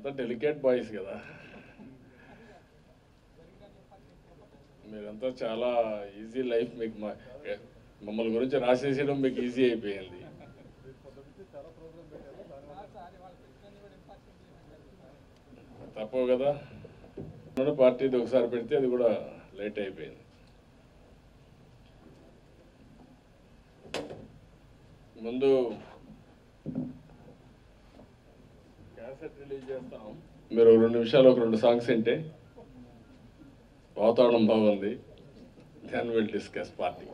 మీరంతా delicate boys కదా మీరంతా చాలా ఈజీ లైఫ్ మీకు మా మమ్మల్ని గురించి రాసేసేయడం మీకు ఈజీ అయిపోయింది తప్పవు కదా మన పార్టీది ఒకసారి పెడితే అది కూడా లేట్ అయిపోయింది ముందు క్యాసెట్ రిలీజ్ చేస్తాం మీరు ఒక రెండు నిమిషాలు ఒక రెండు సాంగ్స్ వింటే వాతావరణం బాగుంది దెన్ విల్ డిస్కస్ పార్టీ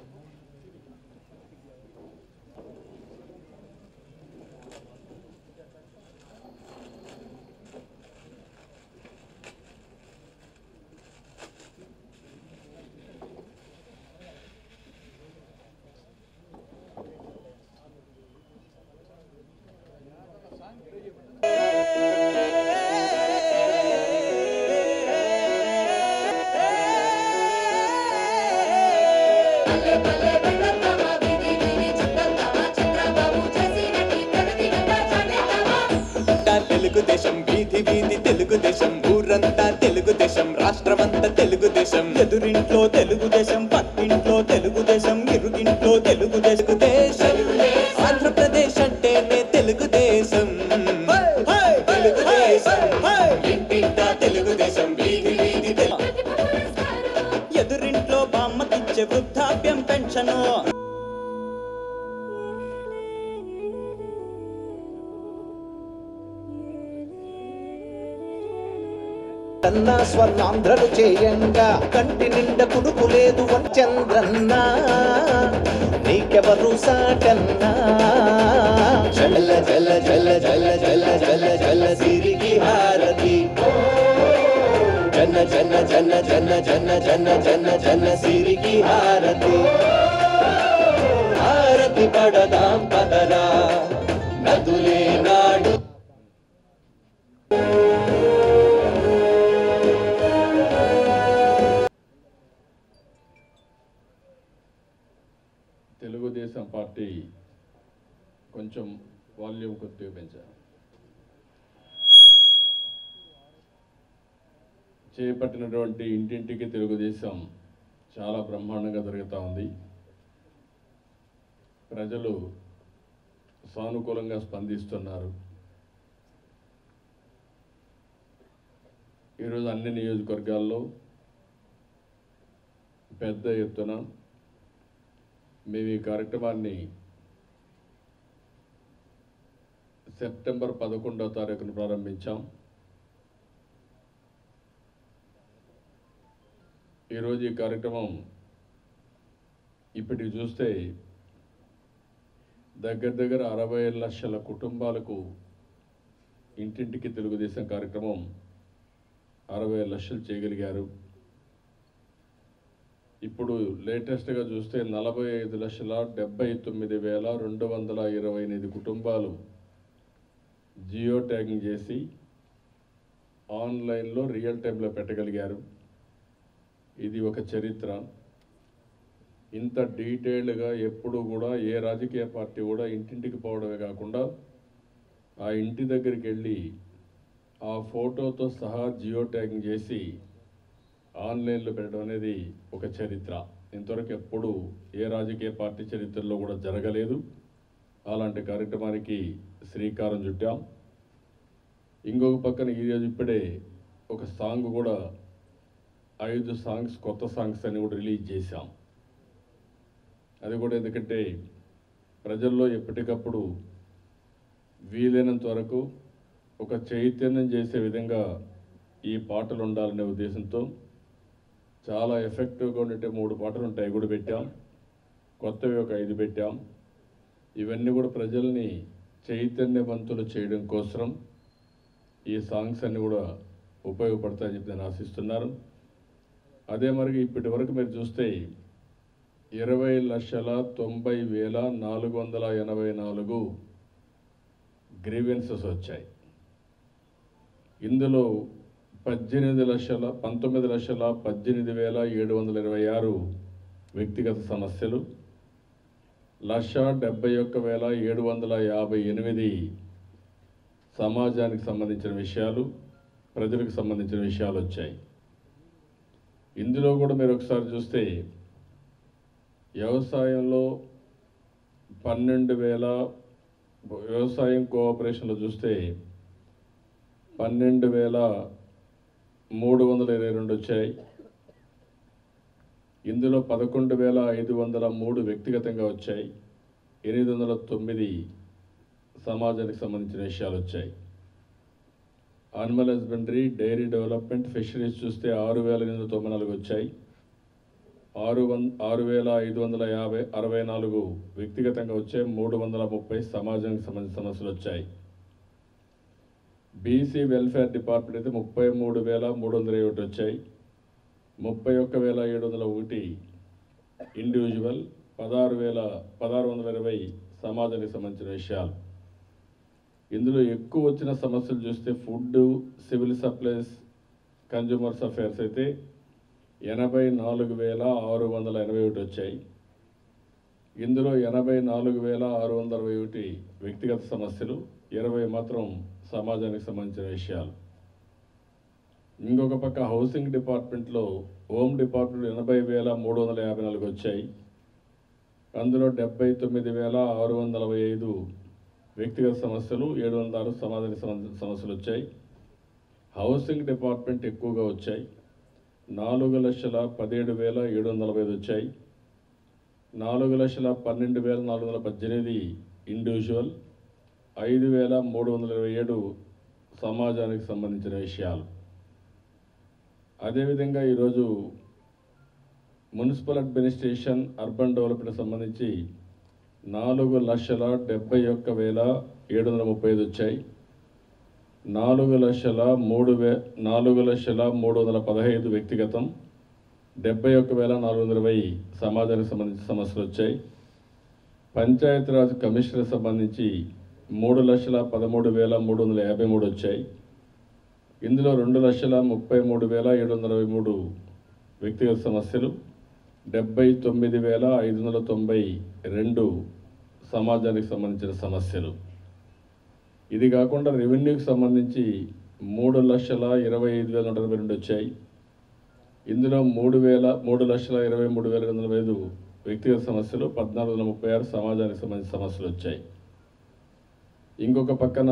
అంతా తెలుగుదేశం వీధి వీధి తెలుగుదేశం ఊరంతా తెలుగుదేశం రాష్ట్రమంతా తెలుగుదేశం ఎదురింట్లో తెలుగుదేశం పక్కింట్లో తెలుగుదేశం ఇరుగింట్లో తెలుగుదేశం దేశం ఆంధ్రప్రదేశ్ అంటేనే తెలుగుదేశం తెలుగుదేశం ఇంటింటా తెలుగుదేశం వీధి వీధి తెలుగు ఎదురింట్లో బామ్మకిచ్చే వృద్ధాప్యం పెన్షను అన్న స్వర్ణాంధ్రలు చేయంగా కంటి నిండా కుడుకు లేదు చంద్రన్న నీకెవరు సాటన్నా జల జల జల జల జల జల జల సిరికి హారతి జన జన జన జన జన జన జన జన సిరికి హారతి హారతి పడదాం పదరా నదులే నాడు తెలుగుదేశం పార్టీ కొంచెం వాల్యూమ్ కొద్దిగా పెంచారు చేపట్టినటువంటి ఇంటింటికి తెలుగుదేశం చాలా బ్రహ్మాండంగా జరుగుతూ ఉంది ప్రజలు సానుకూలంగా స్పందిస్తున్నారు ఈరోజు అన్ని నియోజకవర్గాల్లో పెద్ద ఎత్తున మేము ఈ కార్యక్రమాన్ని సెప్టెంబర్ పదకొండవ తారీఖున ప్రారంభించాం ఈరోజు ఈ కార్యక్రమం ఇప్పటికి చూస్తే దగ్గర దగ్గర అరవై లక్షల కుటుంబాలకు ఇంటింటికి తెలుగుదేశం కార్యక్రమం అరవై లక్షలు చేయగలిగారు ఇప్పుడు లేటెస్ట్గా చూస్తే నలభై ఐదు లక్షల డెబ్బై తొమ్మిది వేల రెండు వందల ఇరవై ఎనిమిది కుటుంబాలు జియో ట్యాగింగ్ చేసి ఆన్లైన్లో రియల్ టైంలో పెట్టగలిగారు ఇది ఒక చరిత్ర ఇంత డీటెయిల్డ్గా ఎప్పుడు కూడా ఏ రాజకీయ పార్టీ కూడా ఇంటింటికి పోవడమే కాకుండా ఆ ఇంటి దగ్గరికి వెళ్ళి ఆ ఫోటోతో సహా జియో ట్యాగింగ్ చేసి ఆన్లైన్లో పెట్టడం అనేది ఒక చరిత్ర ఇంతవరకు ఎప్పుడు ఏ రాజకీయ పార్టీ చరిత్రలో కూడా జరగలేదు అలాంటి కార్యక్రమానికి శ్రీకారం చుట్టాం ఇంకొక పక్కన ఈరోజు ఇప్పుడే ఒక సాంగ్ కూడా ఐదు సాంగ్స్ కొత్త సాంగ్స్ అని కూడా రిలీజ్ చేశాం అది కూడా ఎందుకంటే ప్రజల్లో ఎప్పటికప్పుడు వీలైనంత వరకు ఒక చైతన్యం చేసే విధంగా ఈ పాటలు ఉండాలనే ఉద్దేశంతో చాలా ఎఫెక్టివ్గా ఉండే మూడు పాటలు ఉంటాయి అవి కూడా పెట్టాం కొత్తవి ఒక ఐదు పెట్టాం ఇవన్నీ కూడా ప్రజల్ని చైతన్యవంతులు చేయడం కోసం ఈ సాంగ్స్ అన్నీ కూడా ఉపయోగపడతాయని చెప్పి నేను ఆశిస్తున్నాను అదే మరి ఇప్పటి వరకు మీరు చూస్తే ఇరవై లక్షల తొంభై వేల నాలుగు వందల ఎనభై నాలుగు గ్రీవెన్సెస్ వచ్చాయి ఇందులో పద్దెనిమిది లక్షల పంతొమ్మిది లక్షల పద్దెనిమిది వేల ఏడు వందల ఇరవై ఆరు వ్యక్తిగత సమస్యలు లక్ష డెబ్బై ఒక్క వేల ఏడు వందల యాభై ఎనిమిది సమాజానికి సంబంధించిన విషయాలు ప్రజలకు సంబంధించిన విషయాలు వచ్చాయి ఇందులో కూడా మీరు ఒకసారి చూస్తే వ్యవసాయంలో పన్నెండు వేల వ్యవసాయం కోఆపరేషన్లో చూస్తే పన్నెండు వేల మూడు వందల ఇరవై రెండు వచ్చాయి ఇందులో పదకొండు వేల ఐదు వందల మూడు వ్యక్తిగతంగా వచ్చాయి ఎనిమిది వందల తొమ్మిది సమాజానికి సంబంధించిన విషయాలు వచ్చాయి animal husbandry dairy development fisheries చూస్తే ఆరు వేల ఎనిమిది వందల తొంభై నాలుగు వచ్చాయి ఆరు వన్ ఆరు వేల ఐదు వందల యాభై అరవై నాలుగు వ్యక్తిగతంగా వచ్చాయి మూడు వందల ముప్పై సమాజానికి సంబంధించిన సమస్యలు వచ్చాయి బీసీ వెల్ఫేర్ డిపార్ట్మెంట్ అయితే ముప్పై మూడు వేల మూడు వందల ఒకటి వచ్చాయి ముప్పై ఒక్క వేల ఏడు వందల ఒకటి ఇండివిజువల్ పదహారు వేల పదహారు వందల ఇరవై సమాజానికి సంబంధించిన విషయాలు ఇందులో ఎక్కువ వచ్చిన సమస్యలు చూస్తే food civil supplies consumers affairs అయితే ఎనభై నాలుగు వేల ఆరు వందల ఎనభై ఒకటి వచ్చాయి ఇందులో ఎనభై నాలుగు వేల ఆరు వందల అరవై ఒకటి వ్యక్తిగత సమస్యలు ఇరవై మాత్రం సమాజానికి సంబంధించిన విషయాలు ఇంకొక పక్క హౌసింగ్ డిపార్ట్మెంట్లో హోమ్ డిపార్ట్మెంట్ ఎనభై వేల మూడు వందల యాభై నాలుగు వచ్చాయి అందులో డెబ్బై తొమ్మిది వేల ఆరు వందల నలభై ఐదు వ్యక్తిగత సమస్యలు ఏడు వందల ఆరు సమాజానికి సంబంధించిన సమస్యలు వచ్చాయి హౌసింగ్ డిపార్ట్మెంట్ ఎక్కువగా వచ్చాయి నాలుగు లక్షల పదిహేడు వేల ఏడు వందల నలభై ఐదు వచ్చాయి నాలుగు లక్షల పన్నెండు వేల నాలుగు వందల పద్దెనిమిది ఇండివిజువల్ ఐదు వేల మూడు వందల ఇరవై ఏడు సమాజానికి సంబంధించిన విషయాలు అదేవిధంగా ఈరోజు మున్సిపల్ అడ్మినిస్ట్రేషన్ అర్బన్ డెవలప్మెంట్ సంబంధించి నాలుగు లక్షల డెబ్బై ఒక్క వేల ఏడు వందల ముప్పై ఐదు వచ్చాయి నాలుగు లక్షల మూడు వే నాలుగు లక్షల మూడు వందల పదహైదు వ్యక్తిగతం డెబ్బై ఒక్క వేల నాలుగు వందల ఇరవై సమాజానికి సంబంధించిన సమస్యలు వచ్చాయి పంచాయతీరాజ్ కమిషనర్ సంబంధించి మూడు లక్షల పదమూడు వేల మూడు వందల యాభై మూడు వచ్చాయి ఇందులో రెండు లక్షల ముప్పై మూడు వేల ఏడు వందల ఇరవై మూడు వ్యక్తిగత సమస్యలు డెబ్బై తొమ్మిది వేల ఐదు వందల తొంభై రెండు సమాజానికి సంబంధించిన సమస్యలు ఇది కాకుండా రెవెన్యూకి సంబంధించి మూడు లక్షల ఇరవై ఐదు వేల నూట ఎనభై రెండు వచ్చాయి ఇందులో మూడు వేల మూడు లక్షల ఇరవై మూడు వేల రెండు వందల ఐదు వ్యక్తిగత సమస్యలు పద్నాలుగు వందల ముప్పై ఆరు సమాజానికి సంబంధించిన సమస్యలు వచ్చాయి ఇంకొక పక్కన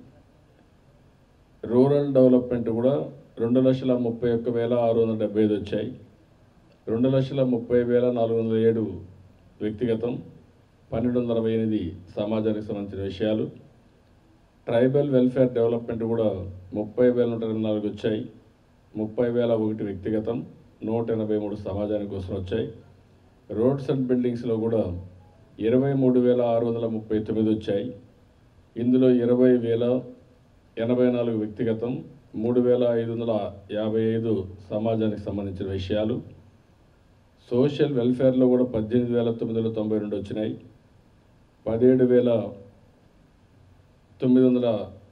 రూరల్ డెవలప్మెంట్ కూడా రెండు లక్షల ముప్పై ఒక్క వేల ఆరు వందల డెబ్బై ఐదు వచ్చాయి రెండు లక్షల ముప్పై వేల నాలుగు వందల ఏడు వ్యక్తిగతం పన్నెండు వందల అరవై ఎనిమిది సమాజానికి సంబంధించిన విషయాలు ట్రైబల్ వెల్ఫేర్ డెవలప్మెంట్ కూడా ముప్పై వేల నూట ఇరవై నాలుగు వచ్చాయి ముప్పై వేల ఒకటి వ్యక్తిగతం నూట ఎనభై మూడు సమాజానికి కోసం వచ్చాయి రోడ్స్ అండ్ బిల్డింగ్స్లో కూడా ఇరవై మూడు వేల ఆరు వందల ముప్పై తొమ్మిది వచ్చాయి ఇందులో ఇరవై వేల ఎనభై నాలుగు వ్యక్తిగతం మూడు వేల ఐదు వందల యాభై ఐదు సమాజానికి సంబంధించిన విషయాలు సోషల్ వెల్ఫేర్లో కూడా పద్దెనిమిది వేల తొమ్మిది వందల తొంభై రెండు వచ్చినాయి పదిహేడు వేల తొమ్మిది వందల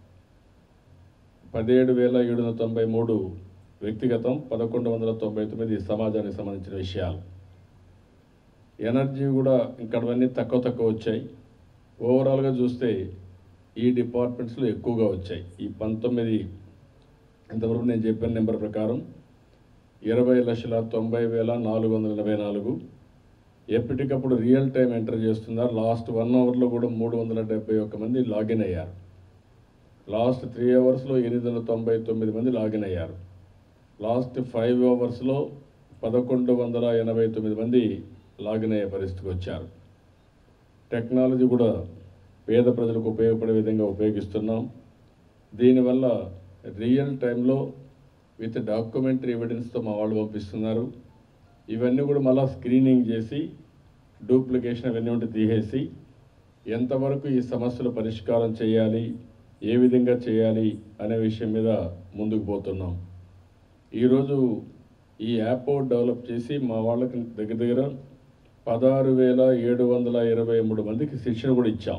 పదిహేడు వేల ఏడు వందల తొంభై మూడు వ్యక్తిగతం పదకొండు వందల తొంభై తొమ్మిది సమాజానికి సంబంధించిన విషయాలు ఎనర్జీ కూడా ఇంకడవన్నీ తక్కువ తక్కువ వచ్చాయి ఓవరాల్గా చూస్తే ఈ డిపార్ట్మెంట్స్లో ఎక్కువగా వచ్చాయి ఈ పంతొమ్మిది ఇంతవరకు నేను చెప్పిన నెంబర్ ప్రకారం ఇరవై లక్షల తొంభై వేల నాలుగు వందల ఎనభై నాలుగు ఎప్పటికప్పుడు రియల్ టైం ఎంటర్ చేస్తున్నారు లాస్ట్ వన్ అవర్లో కూడా మూడు వందల డెబ్బై ఒక్క మంది లాగిన్ అయ్యారు లాస్ట్ త్రీ అవర్స్లో ఎనిమిది వందల తొంభై తొమ్మిది మంది లాగిన్ అయ్యారు లాస్ట్ ఫైవ్ అవర్స్లో పదకొండు వందల ఎనభై తొమ్మిది మంది లాగిన్ అయ్యే పరిస్థితికి వచ్చారు టెక్నాలజీ కూడా పేద ప్రజలకు ఉపయోగపడే విధంగా ఉపయోగిస్తున్నాం దీనివల్ల రియల్ టైంలో విత్ డాక్యుమెంటరీ ఎవిడెన్స్తో మా వాళ్ళు పంపిస్తున్నారు ఇవన్నీ కూడా మళ్ళీ స్క్రీనింగ్ చేసి డూప్లికేషన్ అవన్నీ ఉంటే తీసేసి ఎంతవరకు ఈ సమస్యలు పరిష్కారం చేయాలి ఏ విధంగా చేయాలి అనే విషయం మీద ముందుకు పోతున్నాం ఈరోజు ఈ యాప్ డెవలప్ చేసి మా వాళ్ళకి దగ్గర దగ్గర పదహారు వేల ఏడు వందల ఇరవై మూడు మందికి శిక్షణ కూడా ఇచ్చాం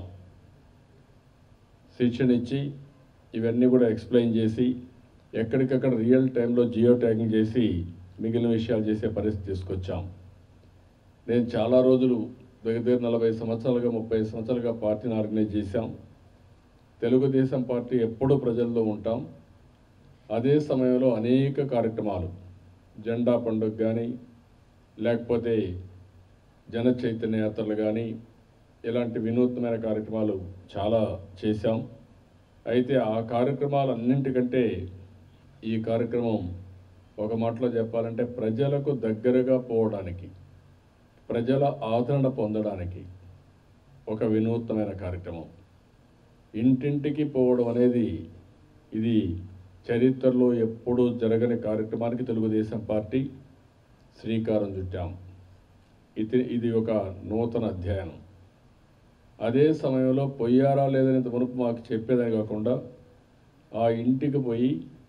శిక్షణ ఇచ్చి ఇవన్నీ కూడా ఎక్స్ప్లెయిన్ చేసి ఎక్కడికక్కడ రియల్ టైంలో జియో ట్యాగింగ్ చేసి మిగిలిన విషయాలు చేసే పరిస్థితి తీసుకొచ్చాం నేను చాలా రోజులు దగ్గర దగ్గర నలభై సంవత్సరాలుగా ముప్పై సంవత్సరాలుగా పార్టీని ఆర్గనైజ్ చేశాం తెలుగుదేశం పార్టీ ఎప్పుడూ ప్రజల్లో ఉంటాం అదే సమయంలో అనేక కార్యక్రమాలు జెండా పండుగ కానీ లేకపోతే జన చైతన్య యాత్రలు కానీ ఇలాంటి వినూత్నమైన కార్యక్రమాలు చాలా చేశాం అయితే ఆ కార్యక్రమాలన్నింటికంటే ఈ కార్యక్రమం ఒక మాటలో చెప్పాలంటే ప్రజలకు దగ్గరగా పోవడానికి ప్రజల ఆదరణ పొందడానికి ఒక వినూత్నమైన కార్యక్రమం ఇంటింటికి పోవడం అనేది ఇది చరిత్రలో ఎప్పుడూ జరగని కార్యక్రమానికి తెలుగుదేశం పార్టీ శ్రీకారం చుట్టాం ఇది ఇది ఒక నూతన అధ్యయనం అదే సమయంలో పొయ్యారా లేదని మునుపు మాకు చెప్పేదని కాకుండా ఆ ఇంటికి పోయి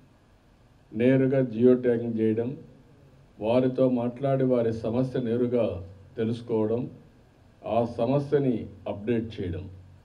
నేరుగా జియో ట్యాగింగ్ చేయడం వారితో మాట్లాడి వారి సమస్య నేరుగా తెలుసుకోవడం ఆ సమస్యని అప్డేట్ చేయడం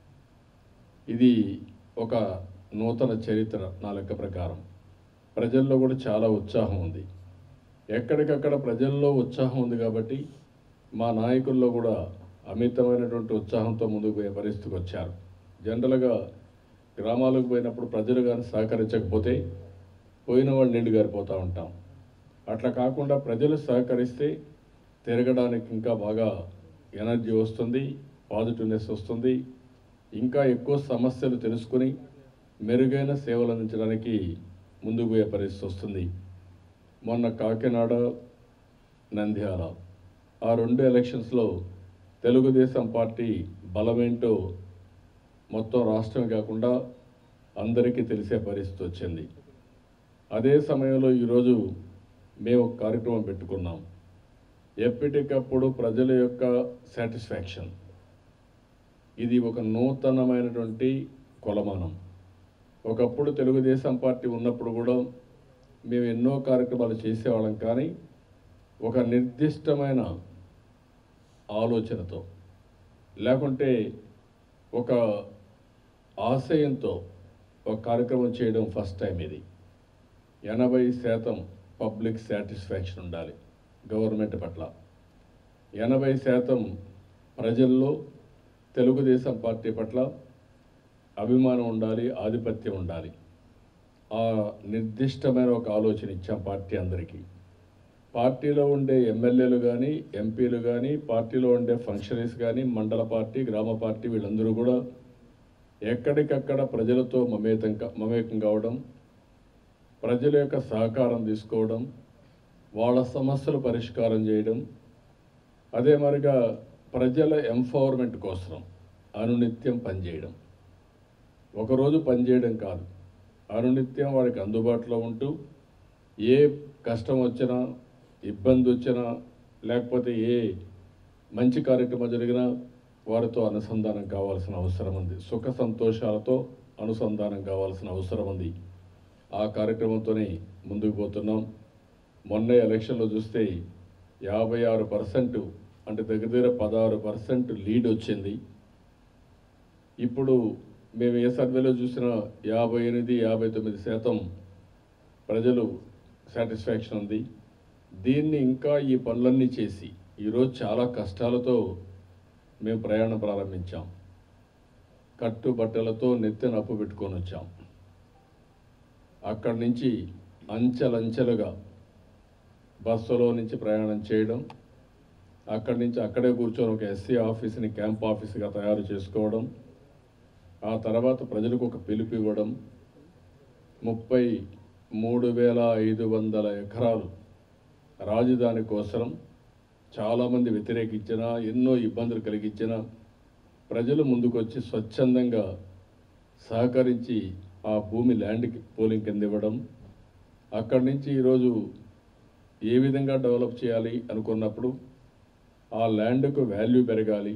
ఇది ఒక నూతన చరిత్ర నా లెక్క ప్రకారం ప్రజల్లో కూడా చాలా ఉత్సాహం ఉంది ఎక్కడికక్కడ ప్రజల్లో ఉత్సాహం ఉంది కాబట్టి మా నాయకుల్లో కూడా అమితమైనటువంటి ఉత్సాహంతో ముందుకు పోయే పరిస్థితికి వచ్చారు జనరల్గా గ్రామాలకు పోయినప్పుడు ప్రజలు కానీ సహకరించకపోతే పోయిన వాళ్ళు నిండు గారిపోతూ ఉంటాం అట్లా కాకుండా ప్రజలు సహకరిస్తే తిరగడానికి ఇంకా బాగా ఎనర్జీ వస్తుంది పాజిటివ్నెస్ వస్తుంది ఇంకా ఎక్కువ సమస్యలు తెలుసుకుని మెరుగైన సేవలు అందించడానికి ముందుకు పోయే పరిస్థితి వస్తుంది మొన్న కాకినాడ నంద్యాల ఆ రెండు ఎలక్షన్స్లో తెలుగుదేశం పార్టీ బలమేంటో మొత్తం రాష్ట్రం కాకుండా అందరికీ తెలిసే పరిస్థితి వచ్చింది అదే సమయంలో ఈరోజు మేము ఒక కార్యక్రమం పెట్టుకున్నాం ఎప్పటికప్పుడు ప్రజల యొక్క సాటిస్ఫాక్షన్ ఇది ఒక నూతనమైనటువంటి కొలమానం ఒకప్పుడు తెలుగుదేశం పార్టీ ఉన్నప్పుడు కూడా మేము ఎన్నో కార్యక్రమాలు చేసేవాళ్ళం కానీ ఒక నిర్దిష్టమైన ఆలోచనతో లేకుంటే ఒక ఆశయంతో ఒక కార్యక్రమం చేయడం ఫస్ట్ టైం ఇది ఎనభై శాతం పబ్లిక్ సాటిస్ఫాక్షన్ ఉండాలి గవర్నమెంట్ పట్ల ఎనభై శాతం ప్రజల్లో తెలుగుదేశం పార్టీ పట్ల అభిమానం ఉండాలి ఆధిపత్యం ఉండాలి ఆ నిర్దిష్టమైన ఒక ఆలోచన ఇచ్చాం పార్టీ అందరికీ పార్టీలో ఉండే ఎమ్మెల్యేలు కానీ ఎంపీలు కానీ పార్టీలో ఉండే ఫంక్షనరీస్ కానీ మండల పార్టీ గ్రామ పార్టీ వీళ్ళందరూ కూడా ఎక్కడికక్కడ ప్రజలతో మమేతం కా- మమేకం కావడం ప్రజల యొక్క సహకారం తీసుకోవడం వాళ్ళ సమస్యలు పరిష్కారం చేయడం అదే మరిగా ప్రజల ఎంపవర్మెంట్ కోసం అనునిత్యం పనిచేయడం ఒకరోజు పనిచేయడం కాదు అనునిత్యం వాడికి అందుబాటులో ఉంటూ ఏ కష్టం వచ్చినా ఇబ్బంది వచ్చినా లేకపోతే ఏ మంచి కార్యక్రమం జరిగినా వారితో అనుసంధానం కావాల్సిన అవసరం ఉంది సుఖ సంతోషాలతో అనుసంధానం కావాల్సిన అవసరం ఉంది ఆ కార్యక్రమంతోనే ముందుకు పోతున్నాం మొన్న ఎలక్షన్లో చూస్తే యాభై ఆరు పర్సెంట్ అంటే దగ్గర దగ్గర పదహారు పర్సెంట్ లీడ్ వచ్చింది ఇప్పుడు మేము ఏ సర్వేలో చూసినా యాభై ఎనిమిది యాభై తొమ్మిది శాతం ప్రజలు సాటిస్ఫాక్షన్ ఉంది దీన్ని ఇంకా ఈ పనులన్నీ చేసి ఈరోజు చాలా కష్టాలతో మేము ప్రయాణం ప్రారంభించాం కట్టుబట్టలతో నెత్తిన అప్పు పెట్టుకొని వచ్చాం అక్కడి నుంచి అంచెలంచెలుగా బస్సులో నుంచి ప్రయాణం చేయడం అక్కడి నుంచి అక్కడే కూర్చొని ఒక ఎస్సీ ఆఫీస్ని క్యాంప్ ఆఫీస్గా తయారు చేసుకోవడం ఆ తర్వాత ప్రజలకు ఒక పిలుపు ఇవ్వడం ముప్పై మూడు వేల ఐదు వందల ఎకరాలు రాజధాని కోసం చాలామంది వ్యతిరేకించిన ఎన్నో ఇబ్బందులు కలిగించిన ప్రజలు ముందుకొచ్చి స్వచ్ఛందంగా సహకరించి ఆ భూమి ల్యాండ్కి పోలింగ్ కింద ఇవ్వడం అక్కడి నుంచి ఈరోజు ఏ విధంగా డెవలప్ చేయాలి అనుకున్నప్పుడు ఆ ల్యాండ్కు వాల్యూ పెరగాలి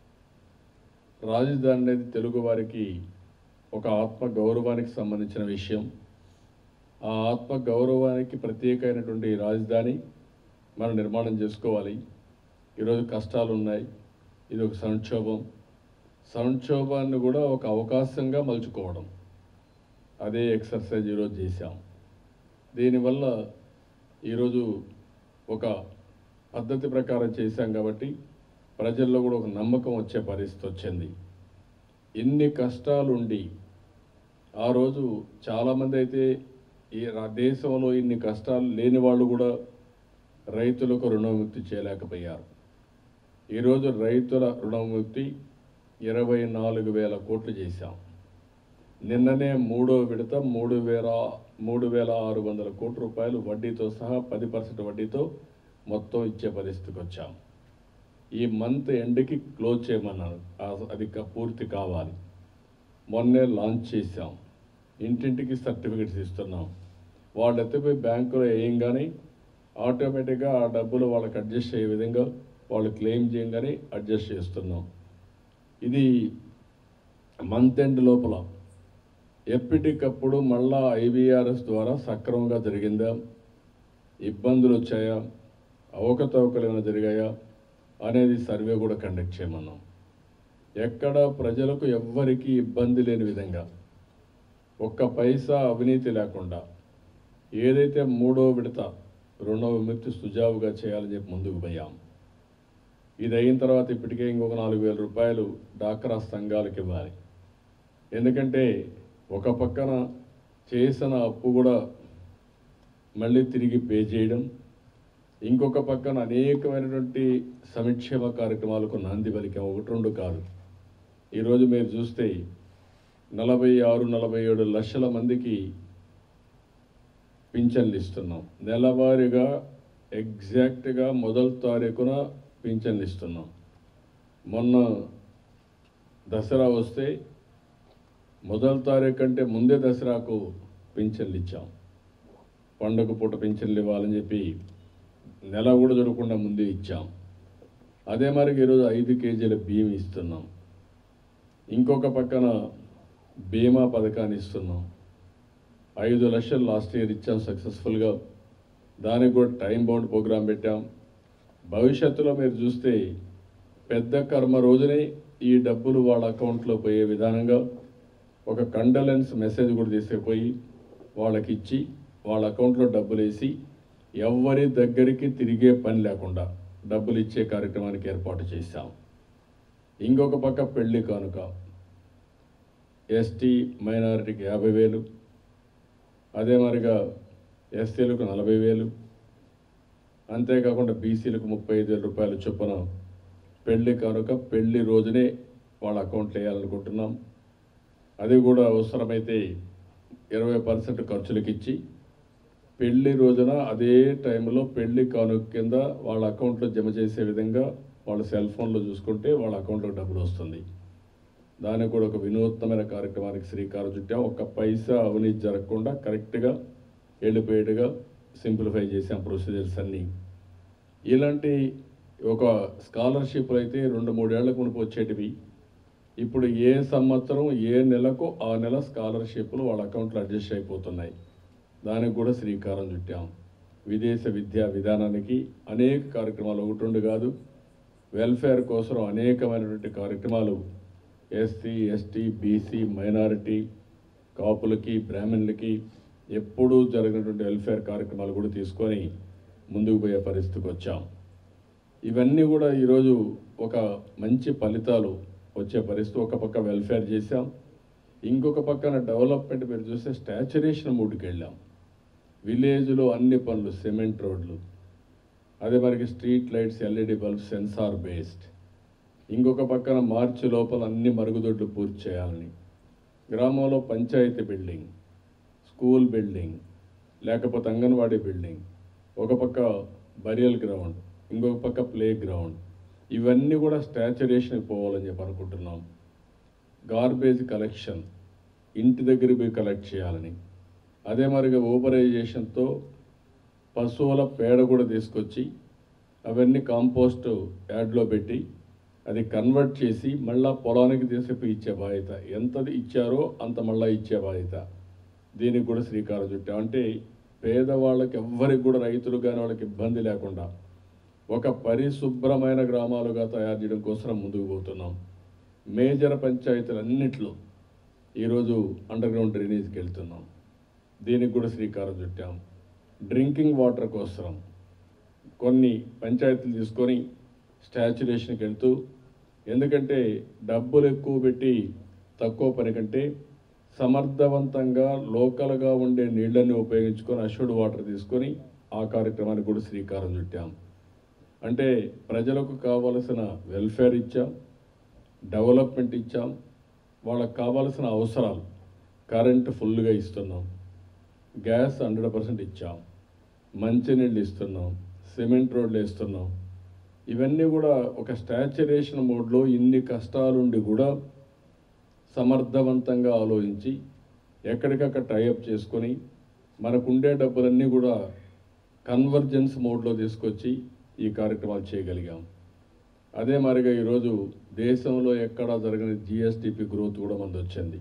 రాజధాని అనేది తెలుగు వారికి ఒక ఆత్మ గౌరవానికి సంబంధించిన విషయం ఆ ఆత్మ గౌరవానికి ప్రత్యేకమైనటువంటి రాజధాని మనం నిర్మాణం చేసుకోవాలి ఈరోజు కష్టాలు ఉన్నాయి ఇది ఒక సంక్షోభం సంక్షోభాన్ని కూడా ఒక అవకాశంగా మలుచుకోవడం అదే ఎక్సర్సైజ్ ఈరోజు చేశాం దీనివల్ల ఈరోజు ఒక పద్ధతి ప్రకారం చేశాం కాబట్టి ప్రజల్లో కూడా ఒక నమ్మకం వచ్చే పరిస్థితి వచ్చింది ఇన్ని కష్టాలుండి ఆ రోజు చాలామంది అయితే ఈ రా- దేశంలో ఇన్ని కష్టాలు లేని వాళ్ళు కూడా రైతులకు రుణవిముక్తి చేయలేకపోయారు ఈరోజు రైతుల రుణవిముక్తి ఇరవై నాలుగు వేల కోట్లు చేశాం నిన్ననే మూడో విడత మూడు వేల మూడు వేల ఆరు వందల కోట్ల రూపాయలు వడ్డీతో సహా పది పర్సెంట్ వడ్డీతో మొత్తం ఇచ్చే పరిస్థితికి వచ్చాం ఈ మంత్ ఎండ్కి క్లోజ్ చేయమన్నారు ఆ- అది క- పూర్తి కావాలి మొన్నే లాంచ్ చేశాం ఇంటింటికి సర్టిఫికెట్స్ ఇస్తున్నాం వాళ్ళు ఎత్తిపోయి బ్యాంకులో వేయంగానే ఆటోమేటిక్గా ఆ డబ్బులు వాళ్ళకి అడ్జస్ట్ అయ్యే విధంగా వాళ్ళు క్లెయిమ్ చేయగానే అడ్జస్ట్ చేస్తున్నాం ఇది మంత్ ఎండ్ లోపల ఎప్పటికప్పుడు మళ్ళా ఐవీఆర్ఎస్ ద్వారా సక్రమంగా జరిగిందా ఇబ్బందులు వచ్చాయా అవకతవకలు ఏమైనా జరిగాయా అనేది సర్వే కూడా కండక్ట్ చేయమన్నాం ఎక్కడ ప్రజలకు ఎవ్వరికీ ఇబ్బంది లేని విధంగా ఒక్క పైసా అవినీతి లేకుండా ఏదైతే మూడో విడత రెండవ విముక్తి సుజావుగా చేయాలని చెప్పి ముందుకు పోయాం ఇది అయిన తర్వాత ఇప్పటికే ఇంకొక నాలుగు వేల రూపాయలు డాక్రా సంఘాలకు ఇవ్వాలి ఎందుకంటే ఒక పక్కన చేసిన అప్పు కూడా మళ్ళీ తిరిగి పే చేయడం ఇంకొక పక్కన అనేకమైనటువంటి సంక్షేమ కార్యక్రమాలకు నాంది పలికాం ఒకటి రెండు కాదు ఈరోజు మీరు చూస్తే నలభై ఆరు నలభై ఏడు లక్షల మందికి పింఛన్లు ఇస్తున్నాం నెలవారీగా ఎగ్జాక్ట్గా మొదటి తారీఖున పింఛన్లు ఇస్తున్నాం మొన్న దసరా వస్తే మొదటి తారీఖు కంటే ముందే దసరాకు పింఛన్లు ఇచ్చాం పండుగ పూట పింఛన్లు ఇవ్వాలని చెప్పి నెల కూడా జరగకుండా ముందే ఇచ్చాం అదే మరి ఈరోజు ఐదు కేజీల బియ్యం ఇస్తున్నాం ఇంకొక పక్కన బీమా పథకాన్ని ఇస్తున్నాం ఐదు లక్షలు లాస్ట్ ఇయర్ ఇచ్చాం సక్సెస్ఫుల్గా దానికి కూడా టైం బౌండ్ ప్రోగ్రాం పెట్టాం భవిష్యత్తులో మీరు చూస్తే పెద్ద కర్మ రోజునే ఈ డబ్బులు వాళ్ళ అకౌంట్లో పోయే విధానంగా ఒక కండలెన్స్ మెసేజ్ కూడా తీసుకుపోయి వాళ్ళకి ఇచ్చి వాళ్ళ అకౌంట్లో డబ్బులు వేసి ఎవరి దగ్గరికి తిరిగే పని లేకుండా డబ్బులు ఇచ్చే కార్యక్రమానికి ఏర్పాటు చేశాం ఇంకొక పక్క పెళ్లి కానుక ఎస్టీ మైనారిటీకి యాభై వేలు అదే మరిగా ఎస్సీలకు నలభై వేలు అంతేకాకుండా బీసీలకు ముప్పై ఐదు వేల రూపాయలు చొప్పున పెళ్లి కానుక పెళ్లి రోజునే వాళ్ళ అకౌంట్లో వేయాలనుకుంటున్నాం అది కూడా అవసరమైతే ఇరవై పర్సెంట్ ఖర్చులకు ఇచ్చి పెళ్లి రోజున అదే టైంలో పెళ్లి కానుక కింద వాళ్ళ అకౌంట్లో జమ చేసే విధంగా వాళ్ళ సెల్ ఫోన్లో చూసుకుంటే వాళ్ళ అకౌంట్లో డబ్బులు వస్తుంది దానికి కూడా ఒక వినూత్నమైన కార్యక్రమానికి శ్రీకారం చుట్టాం ఒక్క పైసా అవినీతి జరగకుండా కరెక్ట్గా వెళ్ళిపోయేట్టుగా సింప్లిఫై చేసాం ప్రొసీజర్స్ అన్నీ ఇలాంటి ఒక స్కాలర్షిప్లు అయితే రెండు మూడేళ్లకు మునుపు వచ్చేటివి ఇప్పుడు ఏ సంవత్సరం ఏ నెలకు ఆ నెల స్కాలర్షిప్లు వాళ్ళ అకౌంట్లో అడ్జస్ట్ అయిపోతున్నాయి దానికి కూడా శ్రీకారం చుట్టాం విదేశ విద్యా విధానానికి అనేక కార్యక్రమాలు ఒకటి రెండు కాదు వెల్ఫేర్ కోసం అనేకమైనటువంటి కార్యక్రమాలు ఎస్సీ ఎస్టీ బీసీ మైనారిటీ కాపులకి బ్రాహ్మణులకి ఎప్పుడూ జరిగినటువంటి వెల్ఫేర్ కార్యక్రమాలు కూడా తీసుకొని ముందుకు పోయే పరిస్థితికి వచ్చాం ఇవన్నీ కూడా ఈరోజు ఒక మంచి ఫలితాలు వచ్చే పరిస్థితి ఒక పక్క వెల్ఫేర్ చేశాం ఇంకొక పక్కన డెవలప్మెంట్ మీరు చూస్తే స్టాచురేషన్ మూడ్కి వెళ్ళాం విలేజ్లో అన్ని పనులు సిమెంట్ రోడ్లు అదే మనకి street lights LED bulb sensor based ఇంకొక పక్కన మార్చి లోపల అన్ని మరుగుదొడ్లు పూర్తి చేయాలని గ్రామంలో పంచాయతీ బిల్డింగ్ స్కూల్ బిల్డింగ్ లేకపోతే అంగన్వాడీ బిల్డింగ్ ఒక పక్క బరియల్ గ్రౌండ్ ఇంకొక పక్క ప్లే గ్రౌండ్ ఇవన్నీ కూడా స్టాచురేషన్కి పోవాలని చెప్పి అనుకుంటున్నాం గార్బేజ్ కలెక్షన్ ఇంటి దగ్గరికి పోయి కలెక్ట్ చేయాలని అదే మరిగా ఊబరైజేషన్తో పశువుల పేడ కూడా తీసుకొచ్చి అవన్నీ కాంపోస్ట్ యాడ్లో పెట్టి అది కన్వర్ట్ చేసి మళ్ళా పొలానికి తీసుకుపోయి ఇచ్చే బాధ్యత ఎంతది ఇచ్చారో అంత మళ్ళా ఇచ్చే బాధ్యత దీనికి కూడా శ్రీకారం చుట్టాం అంటే పేదవాళ్ళకి ఎవ్వరికి కూడా రైతులు కానీ వాళ్ళకి ఇబ్బంది లేకుండా ఒక పరిశుభ్రమైన గ్రామాలుగా తయారు చేయడం కోసం ముందుకు పోతున్నాం మేజర్ పంచాయతీలన్నింటిలో ఈరోజు అండర్ గ్రౌండ్ డ్రైనేజ్కి వెళ్తున్నాం దీనికి కూడా శ్రీకారం చుట్టాం డ్రింకింగ్ వాటర్ కోసం కొన్ని పంచాయతీలు తీసుకొని స్టాచ్యురేషన్కి వెళ్తూ ఎందుకంటే డబ్బులు ఎక్కువ పెట్టి తక్కువ పని కంటే సమర్థవంతంగా లోకల్గా ఉండే నీళ్ళని ఉపయోగించుకొని అష్యూడ్ వాటర్ తీసుకొని ఆ కార్యక్రమానికి కూడా శ్రీకారం చుట్టాం అంటే ప్రజలకు కావలసిన వెల్ఫేర్ ఇచ్చాం డెవలప్మెంట్ ఇచ్చాం వాళ్ళకి కావాల్సిన అవసరాలు కరెంటు ఫుల్గా ఇస్తున్నాం గ్యాస్ హండ్రెడ్ పర్సెంట్ ఇచ్చాం మంచినీళ్ళు ఇస్తున్నాం సిమెంట్ రోడ్లు వేస్తున్నాం ఇవన్నీ కూడా ఒక స్టాచురేషన్ మోడ్లో ఇన్ని కష్టాలుండి కూడా సమర్థవంతంగా ఆలోచించి ఎక్కడికక్కడ టైఅప్ చేసుకొని మనకుండే డబ్బులన్నీ కూడా కన్వర్జెన్స్ మోడ్లో తీసుకొచ్చి ఈ కార్యక్రమాలు చేయగలిగాం అదే మరిగా ఈరోజు దేశంలో ఎక్కడా జరగని జిఎస్డిపి గ్రోత్ కూడా మనది వచ్చింది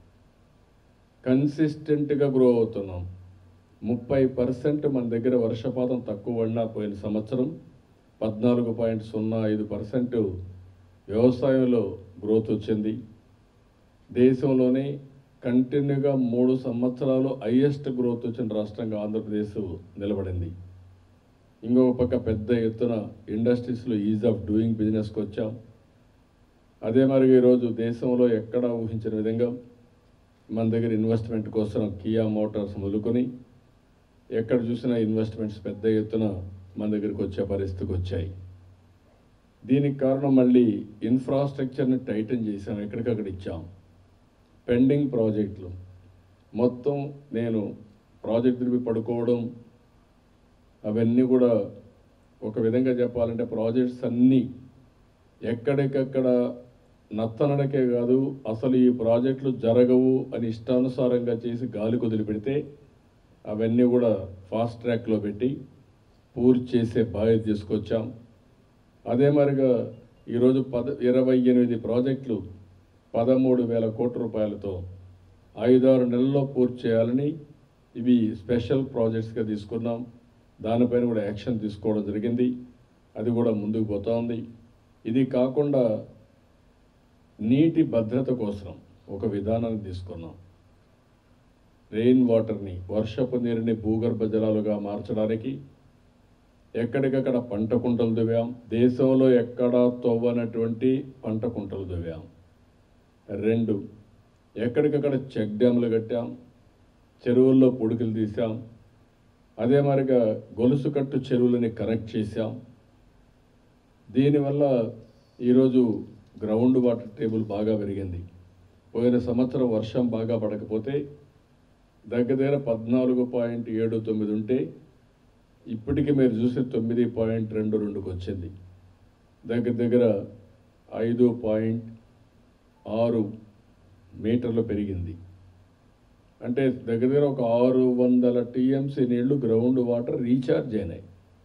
కన్సిస్టెంట్గా గ్రో అవుతున్నాం ముప్పై పర్సెంట్ మన దగ్గర వర్షపాతం తక్కువ పడినా పోయిన సంవత్సరం పద్నాలుగు పాయింట్ సున్నా ఐదు పర్సెంట్ వ్యవసాయంలో గ్రోత్ వచ్చింది దేశంలోనే కంటిన్యూగా మూడు సంవత్సరాలు హైయెస్ట్ గ్రోత్ వచ్చిన రాష్ట్రంగా ఆంధ్రప్రదేశ్ నిలబడింది ఇంకొక పక్క పెద్ద ఎత్తున ఇండస్ట్రీస్లో ఈజ్ ఆఫ్ డూయింగ్ బిజినెస్కి వచ్చాం అదే మరి ఈరోజు దేశంలో ఎక్కడా ఊహించిన విధంగా మన దగ్గర ఇన్వెస్ట్మెంట్ కోసం కియా మోటార్స్ మొదలుకొని ఎక్కడ చూసినా ఇన్వెస్ట్మెంట్స్ పెద్ద ఎత్తున మన దగ్గరికి వచ్చే పరిస్థితికి వచ్చాయి దీనికి కారణం మళ్ళీ ఇన్ఫ్రాస్ట్రక్చర్ని టైటన్ చేసాం ఎక్కడికక్కడ ఇచ్చాం పెండింగ్ ప్రాజెక్టులు మొత్తం నేను ప్రాజెక్ట్ తిరిగి పడుకోవడం అవన్నీ కూడా ఒక విధంగా చెప్పాలంటే ప్రాజెక్ట్స్ అన్నీ ఎక్కడికక్కడ నత్తనడకే కాదు అసలు ఈ ప్రాజెక్టులు జరగవు అని ఇష్టానుసారంగా చేసి గాలి కుదిలిపెడితే అవన్నీ కూడా ఫాస్ట్ ట్రాక్లో పెట్టి పూర్తి చేసే బాధ్యత తీసుకొచ్చాం అదే మరిగా ఈరోజు పద ఇరవై ఎనిమిది ప్రాజెక్టులు పదమూడు వేల కోట్ల రూపాయలతో ఐదారు నెలల్లో పూర్తి చేయాలని ఇవి స్పెషల్ ప్రాజెక్ట్స్గా తీసుకున్నాం దానిపైన కూడా యాక్షన్ తీసుకోవడం జరిగింది అది కూడా ముందుకు పోతా ఉంది ఇది కాకుండా నీటి భద్రత కోసం ఒక విధానాన్ని తీసుకున్నాం రెయిన్ వాటర్ని వర్షపు నీరుని భూగర్భ జలాలుగా మార్చడానికి ఎక్కడికక్కడ పంట కుంటలు దువ్వాం దేశంలో ఎక్కడా తవ్వనటువంటి పంట కుంటలు దువ్వాం రెండు ఎక్కడికక్కడ చెక్ డ్యాములు కట్టాం చెరువుల్లో పుడుకులు తీసాం అదే మరిగా గొలుసు కట్టు చెరువులని కనెక్ట్ చేశాం దీనివల్ల ఈరోజు గ్రౌండ్ వాటర్ టేబుల్ బాగా పెరిగింది పోయిన సంవత్సరం వర్షం బాగా పడకపోతే దగ్గర దగ్గర పద్నాలుగు పాయింట్ ఏడు తొమ్మిది ఉంటే ఇప్పటికి మీరు చూసే తొమ్మిది పాయింట్ రెండు రెండుకి వచ్చింది దగ్గర దగ్గర ఐదు పాయింట్ ఆరు మీటర్లు పెరిగింది అంటే దగ్గర దగ్గర ఒక ఆరు వందల టీఎంసీ నీళ్లు గ్రౌండ్ వాటర్ రీఛార్జ్ అయినాయి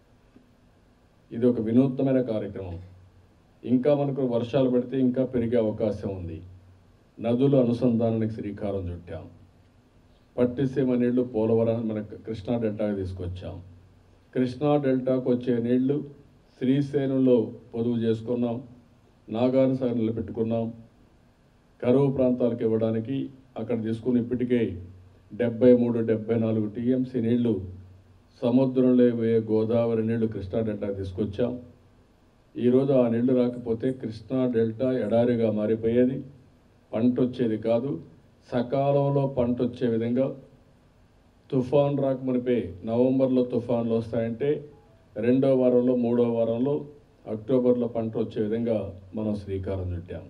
ఇది ఒక వినూత్నమైన కార్యక్రమం ఇంకా మనకు వర్షాలు పడితే ఇంకా పెరిగే అవకాశం ఉంది నదుల అనుసంధానానికి శ్రీకారం చుట్టాం పట్టిసీమ నీళ్లు పోలవరం మన కృష్ణా డెల్టాకి తీసుకొచ్చాం కృష్ణా డెల్టాకు వచ్చే నీళ్లు శ్రీశైలంలో పొదువు చేసుకున్నాం నాగార్జున సాగర్ నిలబెట్టుకున్నాం కరువు ప్రాంతాలకు ఇవ్వడానికి అక్కడ తీసుకుని ఇప్పటికే డెబ్బై మూడు డెబ్బై నాలుగు టీఎంసీ నీళ్లు సముద్రంలో పోయే గోదావరి నీళ్లు కృష్ణా డెల్టా తీసుకొచ్చాం ఈరోజు ఆ నీళ్లు రాకపోతే కృష్ణా డెల్టా ఎడారిగా మారిపోయేది పంట వచ్చేది కాదు సకాలంలో పంట వచ్చే విధంగా తుఫాన్ రాకమునిపే నవంబర్లో తుఫాన్లు వస్తాయంటే రెండో వారంలో మూడో వారంలో అక్టోబర్లో పంట వచ్చే విధంగా మనం శ్రీకారం చుట్టాం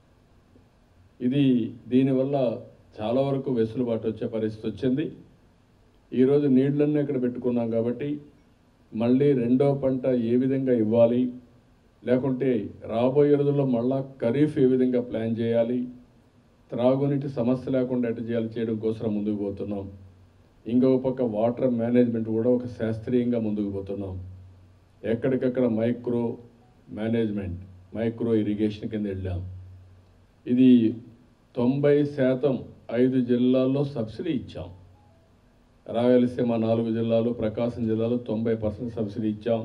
ఇది దీనివల్ల చాలా వరకు వెసులుబాటు వచ్చే పరిస్థితి వచ్చింది ఈరోజు నీళ్ళన్నీ ఇక్కడ పెట్టుకున్నాం కాబట్టి మళ్ళీ రెండో పంట ఏ విధంగా ఇవ్వాలి లేకుంటే రాబోయే రోజుల్లో మళ్ళా ఖరీఫ్ ఏ విధంగా ప్లాన్ చేయాలి త్రాగునీటి సమస్య లేకుండా ఎటు చేయాలి చేయడం కోసం ముందుకు పోతున్నాం ఇంకొక పక్క వాటర్ మేనేజ్మెంట్ కూడా ఒక శాస్త్రీయంగా ముందుకు పోతున్నాం ఎక్కడికక్కడ మైక్రో మేనేజ్మెంట్ మైక్రో ఇరిగేషన్ కింద వెళ్ళాం ఇది తొంభై శాతం ఐదు జిల్లాల్లో సబ్సిడీ ఇచ్చాం రాయలసీమ నాలుగు జిల్లాలు ప్రకాశం జిల్లాలో తొంభై పర్సెంట్ సబ్సిడీ ఇచ్చాం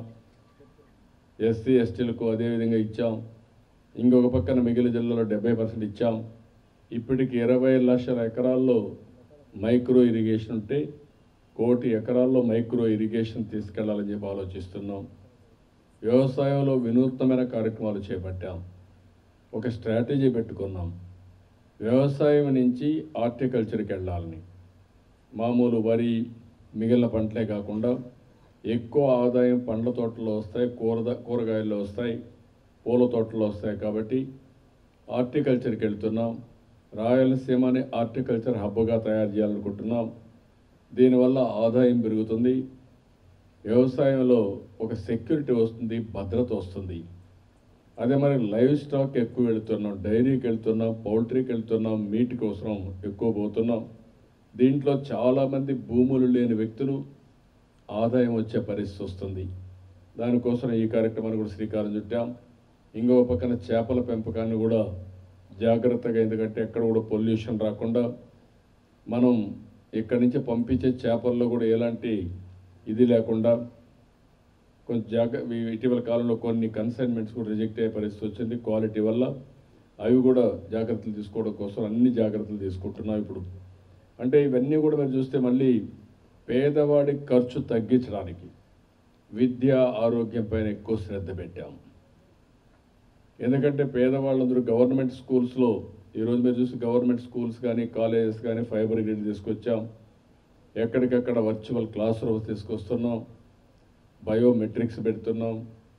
ఎస్సీ ఎస్టీలకు అదేవిధంగా ఇచ్చాం ఇంకొక పక్కన మిగిలిన జిల్లాలో డెబ్బై పర్సెంట్ ఇచ్చాం ఇప్పటికి ఇరవై లక్షల ఎకరాల్లో మైక్రో ఇరిగేషన్ ఉంటే కోటి ఎకరాల్లో మైక్రో ఇరిగేషన్ తీసుకెళ్లాలని చెప్పి ఆలోచిస్తున్నాం వ్యవసాయంలో వినూత్నమైన కార్యక్రమాలు చేపట్టాం ఒక స్ట్రాటజీ పెట్టుకున్నాం వ్యవసాయం నుంచి హార్టికల్చర్కి వెళ్ళాలని మామూలు వరి మిగిలిన పంటలే కాకుండా ఎక్కువ ఆదాయం పండ్ల తోటల్లో వస్తాయి కూర కూరగాయల్లో వస్తాయి పూల తోటల్లో వస్తాయి కాబట్టి హార్టికల్చర్కి వెళ్తున్నాం రాయలసీమని హార్టికల్చర్ హబ్గా తయారు చేయాలనుకుంటున్నాం దీనివల్ల ఆదాయం పెరుగుతుంది వ్యవసాయంలో ఒక సెక్యూరిటీ వస్తుంది భద్రత వస్తుంది అదే మరి లైవ్ స్టాక్ ఎక్కువ వెళుతున్నాం డైరీకి వెళ్తున్నాం పౌల్ట్రీకి వెళ్తున్నాం మీట్ కోసం ఎక్కువ పోతున్నాం దీంట్లో చాలామంది భూములు లేని వ్యక్తులు ఆదాయం వచ్చే పరిస్థితి వస్తుంది దానికోసం ఈ కార్యక్రమాన్ని కూడా శ్రీకారం చుట్టాం ఇంకో పక్కన చేపల పెంపకాన్ని కూడా జాగ్రత్తగా ఎందుకంటే ఎక్కడ కూడా పొల్యూషన్ రాకుండా మనం ఇక్కడి నుంచి పంపించే చేపల్లో కూడా ఎలాంటి ఇది లేకుండా కొంచెం జాగ్ర ఇవి- ఇటీవల కాలంలో కొన్ని కన్సైన్మెంట్స్ కూడా రిజెక్ట్ అయ్యే పరిస్థితి వచ్చింది క్వాలిటీ వల్ల అవి కూడా జాగ్రత్తలు తీసుకోవడం కోసం అన్ని జాగ్రత్తలు తీసుకుంటున్నాం ఇప్పుడు అంటే ఇవన్నీ కూడా మీరు చూస్తే మళ్ళీ పేదవాడి ఖర్చు తగ్గించడానికి విద్య ఆరోగ్యం పైన ఎక్కువ శ్రద్ధ పెట్టాం ఎందుకంటే పేదవాళ్ళందరూ గవర్నమెంట్ స్కూల్స్లో ఈరోజు మీరు చూసి గవర్నమెంట్ స్కూల్స్ కానీ కాలేజెస్ కానీ ఫైబర్ గ్రిడ్ తీసుకొచ్చాం ఎక్కడికక్కడ వర్చువల్ క్లాస్ రూమ్స్ తీసుకొస్తున్నాం బయోమెట్రిక్స్ పెడుతున్నాం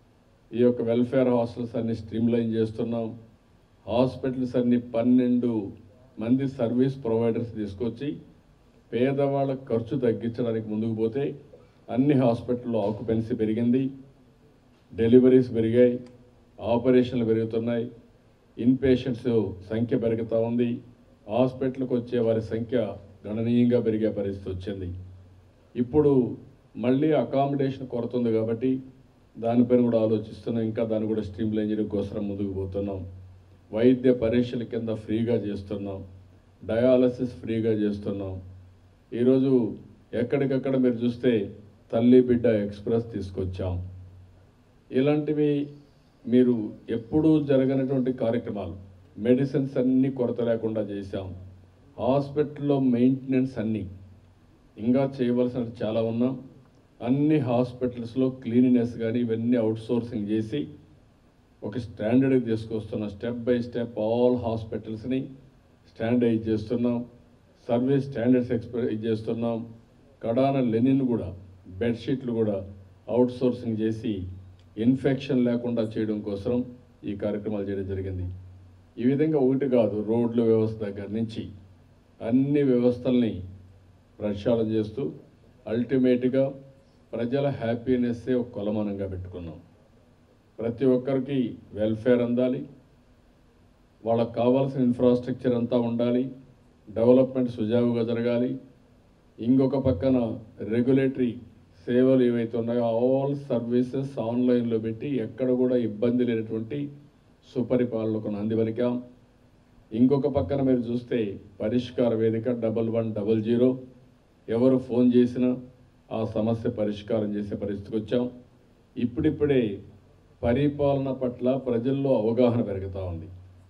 ఈ యొక్క వెల్ఫేర్ హాస్టల్స్ అన్ని స్ట్రీమ్లైన్ చేస్తున్నాం హాస్పిటల్స్ అన్ని పన్నెండు మంది సర్వీస్ ప్రొవైడర్స్ తీసుకొచ్చి పేదవాళ్ళ ఖర్చు తగ్గించడానికి ముందుకు పోతే అన్ని హాస్పిటల్లో ఆక్యుపెన్సీ పెరిగింది డెలివరీస్ పెరిగాయి ఆపరేషన్లు పెరుగుతున్నాయి ఇన్ పేషెంట్స్ సంఖ్య పెరుగుతూ ఉంది హాస్పిటల్కి వచ్చే వారి సంఖ్య గణనీయంగా పెరిగే పరిస్థితి వచ్చింది ఇప్పుడు మళ్ళీ అకామిడేషన్ కొరత ఉంది కాబట్టి దానిపైన కూడా ఆలోచిస్తున్నాం ఇంకా దాన్ని కూడా స్ట్రీమ్ లైన్ చేయడం కోసం ముందుకు పోతున్నాం వైద్య పరీక్షల కింద ఫ్రీగా చేస్తున్నాం డయాలసిస్ ఫ్రీగా చేస్తున్నాం ఈరోజు ఎక్కడికక్కడ మీరు చూస్తే తల్లి బిడ్డ ఎక్స్ప్రెస్ తీసుకొచ్చాం ఇలాంటివి మీరు ఎప్పుడూ జరగనటువంటి కార్యక్రమాలు మెడిసిన్స్ అన్నీ కొరత లేకుండా చేశాం హాస్పిటల్లో మెయింటెనెన్స్ అన్నీ ఇంకా చేయవలసిన చాలా ఉన్నాం అన్ని హాస్పిటల్స్లో క్లీనినెస్ కానీ ఇవన్నీ అవుట్సోర్సింగ్ చేసి ఒక స్టాండర్డ్కి తీసుకొస్తున్నాం స్టెప్ బై స్టెప్ ఆల్ హాస్పిటల్స్ని స్టాండర్డైజ్ చేస్తున్నాం సర్వీస్ స్టాండర్డ్స్ ఎక్స్పెక్ట్ చేస్తున్నాం కడాన లెనిన్ కూడా బెడ్షీట్లు కూడా అవుట్సోర్సింగ్ చేసి ఇన్ఫెక్షన్ లేకుండా చేయడం కోసం ఈ కార్యక్రమాలు చేయడం జరిగింది ఈ విధంగా ఒకటి కాదు రోడ్ల వ్యవస్థ దగ్గర నుంచి అన్ని వ్యవస్థల్ని ప్రక్షాళన చేస్తూ అల్టిమేట్గా ప్రజల హ్యాపీనెస్సే ఒక కొలమానంగా పెట్టుకున్నాం ప్రతి ఒక్కరికి వెల్ఫేర్ అందాలి వాళ్ళకి కావాల్సిన ఇన్ఫ్రాస్ట్రక్చర్ అంతా ఉండాలి డెవలప్మెంట్ సుజావుగా జరగాలి ఇంకొక పక్కన రెగ్యులేటరీ సేవలు ఏవైతే ఉన్నాయో ఆల్ సర్వీసెస్ ఆన్లైన్లో పెట్టి ఎక్కడ కూడా ఇబ్బంది లేనటువంటి సుపరిపాలనకు నంది పలికాం ఇంకొక పక్కన మీరు చూస్తే పరిష్కార వేదిక డబల్ వన్ డబల్ జీరో ఎవరు ఫోన్ చేసినా ఆ సమస్య పరిష్కారం చేసే పరిస్థితికి వచ్చాం ఇప్పుడిప్పుడే పరిపాలన పట్ల ప్రజల్లో అవగాహన పెరుగుతూ ఉంది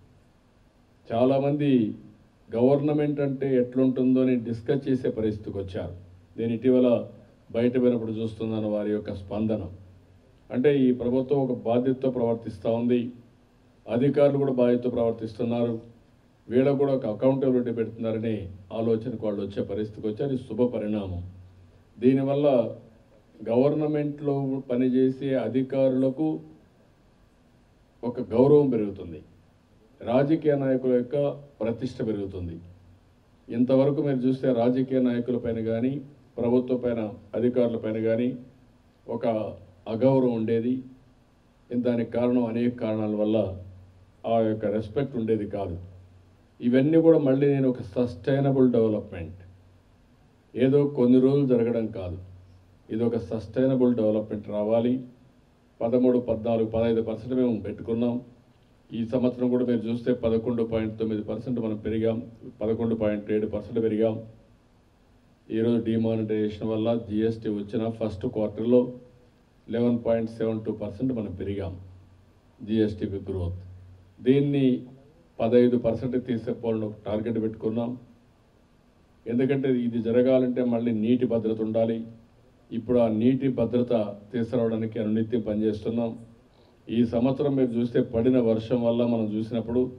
చాలామంది గవర్నమెంట్ అంటే ఎట్లుంటుందో అని డిస్కస్ చేసే పరిస్థితికి వచ్చారు నేను ఇటీవల బయట పోయినప్పుడు చూస్తున్నాను వారి యొక్క స్పందన అంటే ఈ ప్రభుత్వం ఒక బాధ్యతతో ప్రవర్తిస్తూ ఉంది అధికారులు కూడా బాధ్యతతో ప్రవర్తిస్తున్నారు వీళ్ళకు కూడా ఒక అకౌంటబిలిటీ పెడుతున్నారని ఆలోచనకు వాళ్ళు వచ్చే పరిస్థితికి వచ్చారు ఇది శుభ పరిణామం దీనివల్ల గవర్నమెంట్లో పనిచేసే అధికారులకు ఒక గౌరవం పెరుగుతుంది రాజకీయ నాయకుల యొక్క ప్రతిష్ట పెరుగుతుంది ఇంతవరకు మీరు చూస్తే రాజకీయ నాయకుల పైన కానీ ప్రభుత్వ పైన అధికారుల పైన కానీ ఒక అగౌరవం ఉండేది దానికి కారణం అనేక కారణాల వల్ల ఆ యొక్క రెస్పెక్ట్ ఉండేది కాదు ఇవన్నీ కూడా మళ్ళీ నేను ఒక సస్టైనబుల్ డెవలప్మెంట్ ఏదో కొన్ని రోజులు జరగడం కాదు ఇది ఒక సస్టైనబుల్ డెవలప్మెంట్ రావాలి పదమూడు పద్నాలుగు పదహైదు పర్సెంట్ మేము పెట్టుకున్నాం ఈ సంవత్సరం కూడా మీరు చూస్తే పదకొండు పాయింట్ తొమ్మిది పర్సెంట్ మనం పెరిగాం పదకొండు పాయింట్ ఏడు పర్సెంట్ పెరిగాం ఈరోజు డిమానిటైజేషన్ వల్ల జిఎస్టీ వచ్చిన ఫస్ట్ క్వార్టర్లో eleven point seven two percent మనం పెరిగాం జిఎస్టీ గ్రోత్ దీన్ని పదహైదు పర్సెంట్ తీసేపోవాలని ఒక టార్గెట్ పెట్టుకున్నాం ఎందుకంటే ఇది జరగాలంటే మళ్ళీ నీటి భద్రత ఉండాలి ఇప్పుడు ఆ నీటి భద్రత తీసుకురావడానికి అనునిత్యం పనిచేస్తున్నాం ఈ సంవత్సరం మీరు చూస్తే పడిన వర్షం వల్ల మనం చూసినప్పుడు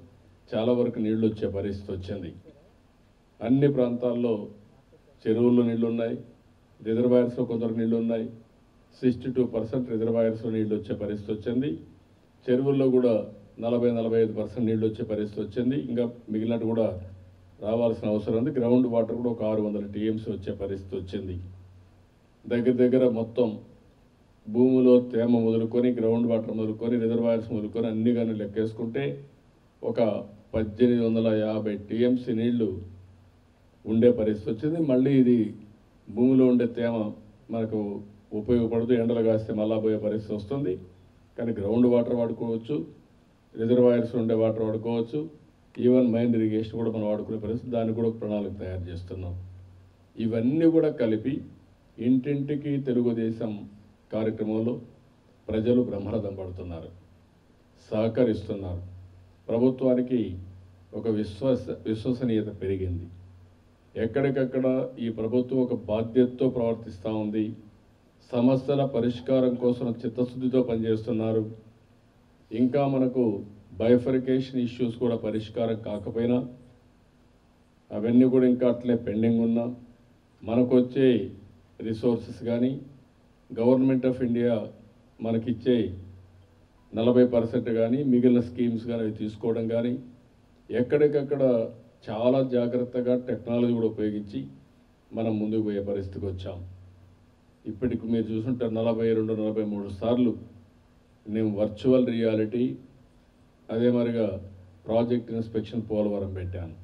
చాలా వరకు నీళ్లు వచ్చే పరిస్థితి వచ్చింది అన్ని ప్రాంతాల్లో చెరువుల్లో నీళ్లు ఉన్నాయి రిజర్వాయర్స్లో కొందరు నీళ్లు ఉన్నాయి సిక్స్టీ టూ పర్సెంట్ రిజర్వాయర్స్లో నీళ్లు వచ్చే పరిస్థితి వచ్చింది చెరువుల్లో కూడా నలభై నలభై ఐదు పర్సెంట్ నీళ్లు వచ్చే పరిస్థితి వచ్చింది ఇంకా మిగిలినట్టు కూడా రావాల్సిన అవసరం ఉంది గ్రౌండ్ వాటర్ కూడా ఒక ఆరు వందల టీఎంసీ వచ్చే పరిస్థితి వచ్చింది దగ్గర దగ్గర మొత్తం భూమిలో తేమ మొదలుకొని గ్రౌండ్ వాటర్ మొదలుకొని రిజర్వాయర్స్ మొదలుకొని అన్ని కానీ లెక్కేసుకుంటే ఒక పద్దెనిమిది వందల యాభై టీఎంసీ నీళ్లు ఉండే పరిస్థితి వచ్చింది మళ్ళీ ఇది భూమిలో ఉండే తేమ మనకు ఉపయోగపడుతూ ఎండలు కాస్తే మళ్ళా పోయే పరిస్థితి వస్తుంది కానీ గ్రౌండ్ వాటర్ వాడుకోవచ్చు రిజర్వాయర్స్ ఉండే వాటర్ వాడుకోవచ్చు ఈవెన్ మైన్ ఇరిగేషన్ కూడా మనం వాడుకునే పరిస్థితి దానికి కూడా ఒక ప్రణాళిక తయారు చేస్తున్నాం ఇవన్నీ కూడా కలిపి ఇంటింటికి తెలుగుదేశం కార్యక్రమంలో ప్రజలు బ్రహ్మరథం పడుతున్నారు సహకరిస్తున్నారు ప్రభుత్వానికి ఒక విశ్వాస విశ్వసనీయత పెరిగింది ఎక్కడికక్కడ ఈ ప్రభుత్వం ఒక బాధ్యతతో ప్రవర్తిస్తూ ఉంది సమస్యల పరిష్కారం కోసం చిత్తశుద్ధితో పనిచేస్తున్నారు ఇంకా మనకు బైఫరికేషన్ ఇష్యూస్ కూడా పరిష్కారం కాకపోయినా అవన్నీ కూడా ఇంకా అట్లే పెండింగ్ ఉన్నా మనకు వచ్చే రిసోర్సెస్ కానీ గవర్నమెంట్ ఆఫ్ ఇండియా మనకిచ్చే నలభై పర్సెంట్ కానీ మిగిలిన స్కీమ్స్ కానీ అవి తీసుకోవడం కానీ ఎక్కడికక్కడ చాలా జాగ్రత్తగా టెక్నాలజీ కూడా ఉపయోగించి మనం ముందుకు పోయే పరిస్థితికి వచ్చాం ఇప్పటికి మీరు చూసుంటే నలభై రెండు నలభై మూడు సార్లు నేను వర్చువల్ రియాలిటీ అదే మరిగా ప్రాజెక్ట్ ఇన్స్పెక్షన్ పోలవరం పెట్టాను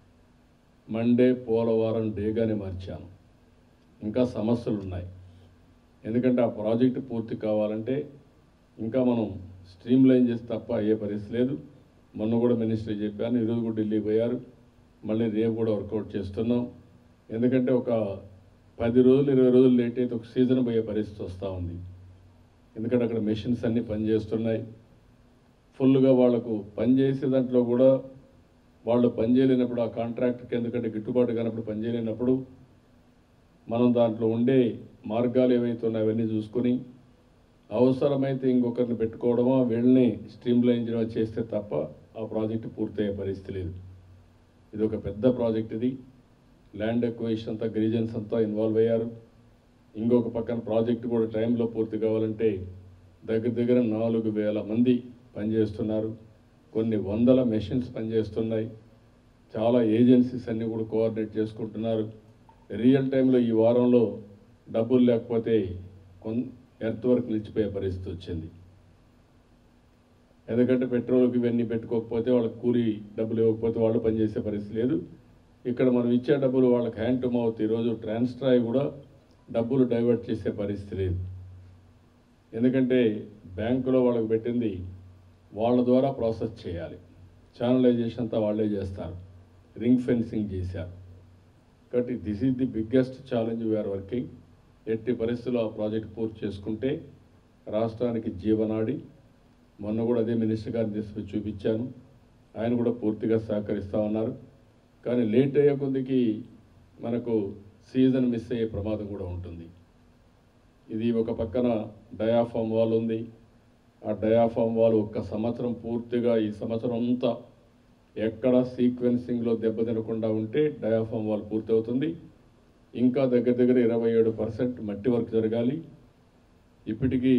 మండే పోలవరం డేగానే మార్చాను ఇంకా సమస్యలు ఉన్నాయి ఎందుకంటే ఆ ప్రాజెక్టు పూర్తి కావాలంటే ఇంకా మనం స్ట్రీమ్ లైన్ చేసి తప్ప అయ్యే పరిస్థితి లేదు మొన్న కూడా మినిస్టర్ చెప్పాను ఈరోజు కూడా ఢిల్లీ పోయారు మళ్ళీ రేపు కూడా వర్కౌట్ చేస్తున్నాం ఎందుకంటే ఒక పది రోజులు ఇరవై రోజులు లేట్ అయితే ఒక సీజన్ పోయే పరిస్థితి వస్తూ ఉంది ఎందుకంటే అక్కడ మెషిన్స్ అన్నీ పనిచేస్తున్నాయి ఫుల్గా వాళ్ళకు పనిచేసే దాంట్లో కూడా వాళ్ళు పనిచేయలేనప్పుడు ఆ కాంట్రాక్ట్కి ఎందుకంటే గిట్టుబాటు కానప్పుడు పనిచేయలేనప్పుడు మనం దాంట్లో ఉండే మార్గాలు ఏవైతే ఉన్నాయో అవన్నీ చూసుకొని అవసరమైతే ఇంకొకరిని పెట్టుకోవడమో వీళ్ళని స్ట్రీమ్ లైన్ చేయడమో చేస్తే తప్ప ఆ ప్రాజెక్టు పూర్తయ్యే పరిస్థితి లేదు ఇది ఒక పెద్ద ప్రాజెక్ట్ ఇది ల్యాండ్ ఎక్వేషన్ అంతా గిరిజన్స్ అంతా ఇన్వాల్వ్ అయ్యారు ఇంకొక పక్కన ప్రాజెక్ట్ కూడా టైంలో పూర్తి కావాలంటే దగ్గర దగ్గర నాలుగు వేల మంది పనిచేస్తున్నారు కొన్ని వందల మెషిన్స్ పనిచేస్తున్నాయి చాలా ఏజెన్సీస్ అన్నీ కూడా కోఆర్డినేట్ చేసుకుంటున్నారు రియల్ టైంలో ఈ వారంలో డబ్బులు లేకపోతే కొన్ ఎర్త్ వర్క్ నిలిచిపోయే పరిస్థితి వచ్చింది ఎందుకంటే పెట్రోల్కి ఇవన్నీ పెట్టుకోకపోతే వాళ్ళకి కూలి డబ్బులు ఇవ్వకపోతే వాళ్ళు పనిచేసే పరిస్థితి లేదు ఇక్కడ మనం ఇచ్చే డబ్బులు వాళ్ళకి హ్యాండ్ టు మౌత్ ఈరోజు ట్రాన్స్ట్రాయ్ కూడా డబ్బులు డైవర్ట్ చేసే పరిస్థితి లేదు ఎందుకంటే బ్యాంకులో వాళ్ళకి పెట్టింది వాళ్ళ ద్వారా ప్రాసెస్ చేయాలి ఛానలైజేషన్ అంతా వాళ్ళే చేస్తారు రింగ్ ఫెన్సింగ్ చేశారు కాబట్టి this is the biggest challenge we're working ఎట్టి పరిస్థితుల్లో ఆ ప్రాజెక్ట్ పూర్తి చేసుకుంటే రాష్ట్రానికి జీవనాడి మొన్న కూడా అదే మినిస్టర్ గారిని తీసుకుని చూపించాను ఆయన కూడా పూర్తిగా సహకరిస్తూ ఉన్నారు కానీ లేట్ అయ్యే కొద్దికి మనకు సీజన్ మిస్ అయ్యే ప్రమాదం కూడా ఉంటుంది ఇది ఒక పక్కన డయాఫామ్ వాల్ ఉంది ఆ డయాఫామ్ వాల్ ఒక్క సంవత్సరం పూర్తిగా ఈ సంవత్సరం అంతా ఎక్కడ సీక్వెన్సింగ్లో దెబ్బతినకుండా ఉంటే డయాఫామ్ వాల్ పూర్తి అవుతుంది ఇంకా దగ్గర దగ్గర ఇరవై ఏడు పర్సెంట్ మట్టి వర్క్ జరగాలి ఇప్పటికీ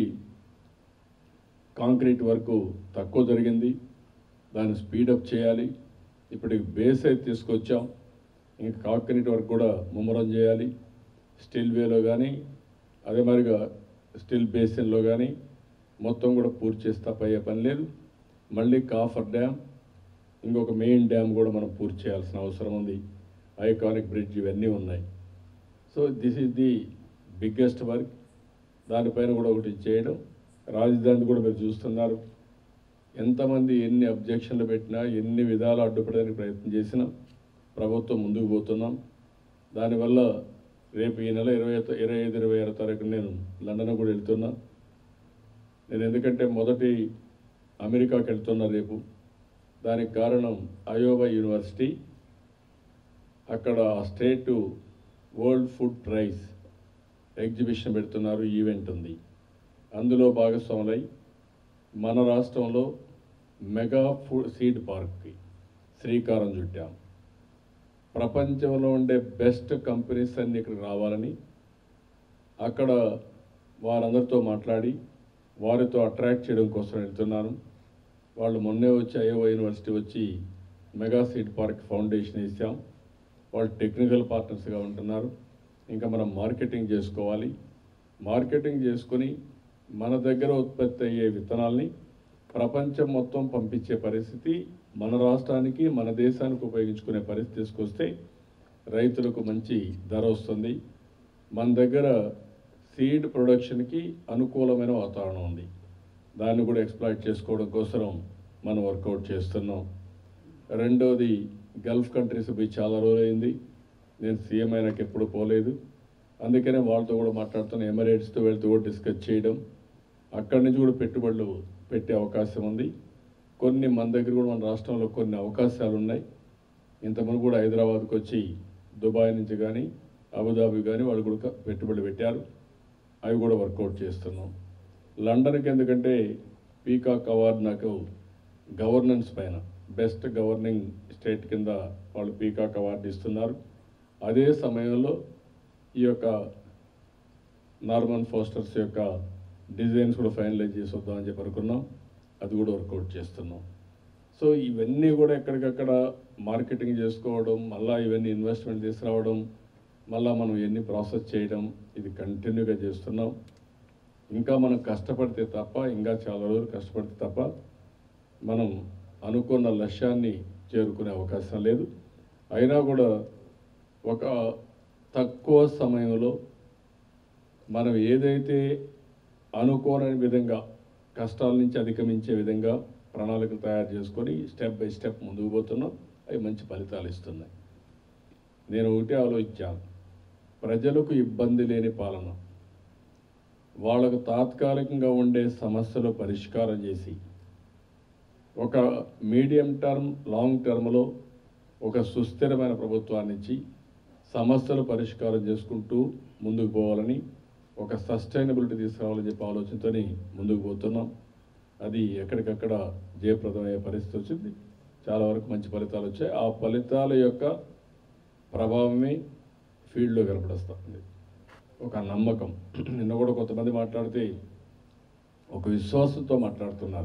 కాంక్రీట్ వర్క్ తక్కువ జరిగింది దాన్ని స్పీడప్ చేయాలి ఇప్పటికి బేస్ అయితే తీసుకొచ్చాం ఇంకా కాంక్రీట్ వర్క్ కూడా ముమ్మరం చేయాలి స్టీల్ వేలో కానీ అదే మరిగా స్టీల్ బేసిన్లో కానీ మొత్తం కూడా పూర్తి చేసి తప్ప అయ్యే పని లేదు మళ్ళీ కాఫర్ డ్యామ్ ఇంకొక మెయిన్ డ్యామ్ కూడా మనం పూర్తి చేయాల్సిన అవసరం ఉంది ఐకానిక్ బ్రిడ్జ్ ఇవన్నీ ఉన్నాయి so this is the biggest work దానిపైన కూడా ఒకటి చేయడం రాజధాని కూడా మీరు చూస్తున్నారు ఎంతమంది ఎన్ని అబ్జెక్షన్లు పెట్టినా ఎన్ని విధాలు అడ్డుపడడానికి ప్రయత్నం చేసినా ప్రభుత్వం ముందుకు పోతున్నాం దానివల్ల రేపు ఈ నెల ఇరవై ఇరవై ఐదు ఇరవై ఆరో తారీఖు నేను లండన్ కూడా వెళ్తున్నా నేను ఎందుకంటే మొదటి అమెరికాకి వెళ్తున్నా రేపు దానికి కారణం అయోవా యూనివర్సిటీ అక్కడ state world food prize exhibition పెడుతున్నారు ఈవెంట్ ఉంది అందులో భాగస్వాములై మన రాష్ట్రంలో మెగా ఫుడ్ సీడ్ పార్క్కి శ్రీకారం చుట్టాం ప్రపంచంలో ఉండే బెస్ట్ కంపెనీస్ అన్ని ఇక్కడికి రావాలని అక్కడ వారందరితో మాట్లాడి వారితో అట్రాక్ట్ చేయడం కోసం వెళ్తున్నాను వాళ్ళు మొన్నే వచ్చి ఐఓ యూనివర్సిటీ వచ్చి మెగా సీడ్ పార్క్ ఫౌండేషన్ వేసాం వాళ్ళు టెక్నికల్ పార్ట్నర్స్గా ఉంటున్నారు ఇంకా మనం మార్కెటింగ్ చేసుకోవాలి మార్కెటింగ్ చేసుకొని మన దగ్గర ఉత్పత్తి అయ్యే విత్తనాల్ని ప్రపంచం మొత్తం పంపించే పరిస్థితి మన రాష్ట్రానికి మన దేశానికి ఉపయోగించుకునే పరిస్థితి తీసుకొస్తే రైతులకు మంచి ధర వస్తుంది మన దగ్గర సీడ్ ప్రొడక్షన్కి అనుకూలమైన వాతావరణం ఉంది దాన్ని కూడా ఎక్స్ప్లాయిట్ చేసుకోవడం కోసం మనం వర్కౌట్ చేస్తున్నాం రెండోది గల్ఫ్ కంట్రీస్ పోయి చాలా రోజులైంది నేను సీఎం అయినాక ఎప్పుడు పోలేదు అందుకనే వాళ్ళతో కూడా మాట్లాడుతున్న ఎమిరేట్స్తో వెళ్తూ కూడా డిస్కస్ చేయడం అక్కడి నుంచి కూడా పెట్టుబడులు పెట్టే అవకాశం ఉంది కొన్ని మన దగ్గర కూడా మన రాష్ట్రంలో కొన్ని అవకాశాలు ఉన్నాయి ఇంతకుముందు కూడా హైదరాబాద్కి వచ్చి దుబాయ్ నుంచి కానీ అబుదాబి కానీ వాళ్ళు కూడా పెట్టుబడి పెట్టారు అవి కూడా వర్కౌట్ చేస్తున్నాం లండన్కి ఎందుకంటే పీకాక్ అవార్డు నాకు గవర్నెన్స్ పైన బెస్ట్ గవర్నింగ్ స్టేట్ కింద వాళ్ళు పీకాక్ అవార్డు ఇస్తున్నారు అదే సమయంలో ఈ యొక్క నార్మన్ ఫోస్టర్స్ యొక్క డిజైన్స్ కూడా ఫైనలైజ్ చేసి వద్దామని చెప్పి అనుకున్నాం అది కూడా వర్కౌట్ చేస్తున్నాం సో ఇవన్నీ కూడా ఎక్కడికక్కడ మార్కెటింగ్ చేసుకోవడం మళ్ళీ ఇవన్నీ ఇన్వెస్ట్మెంట్ తీసుకురావడం మళ్ళీ మనం ఇవన్నీ ప్రాసెస్ చేయడం ఇది కంటిన్యూగా చేస్తున్నాం ఇంకా మనం కష్టపడితే తప్ప ఇంకా చాలా రోజులు కష్టపడితే తప్ప మనం అనుకున్న లక్ష్యాన్ని చేరుకునే అవకాశం లేదు అయినా కూడా ఒక తక్కువ సమయంలో మనం ఏదైతే అనుకోని విధంగా కష్టాల నుంచి అధిగమించే విధంగా ప్రణాళికలు తయారు చేసుకొని స్టెప్ బై స్టెప్ ముందుకు పోతున్నాం అవి మంచి ఫలితాలు ఇస్తున్నాయి నేను ఒకటే ఆలోచించాను ప్రజలకు ఇబ్బంది లేని పాలన వాళ్ళకు తాత్కాలికంగా ఉండే సమస్యలు పరిష్కారం చేసి ఒక మీడియం టర్మ్ లాంగ్ టర్మ్లో ఒక సుస్థిరమైన ప్రభుత్వాన్ని ఇచ్చి సమస్యలు పరిష్కారం చేసుకుంటూ ముందుకు పోవాలని ఒక సస్టైనబిలిటీ తీసుకురావాలని చెప్పి ఆలోచనతో ముందుకు పోతున్నాం అది ఎక్కడికక్కడ జయప్రదమయ్యే పరిస్థితి వచ్చింది చాలా వరకు మంచి ఫలితాలు వచ్చాయి ఆ ఫలితాల యొక్క ప్రభావమే ఫీల్డ్లో కనపడస్తుంది ఒక నమ్మకం నిన్న కూడా కొంతమంది మాట్లాడితే ఒక విశ్వాసంతో మాట్లాడుతున్నారు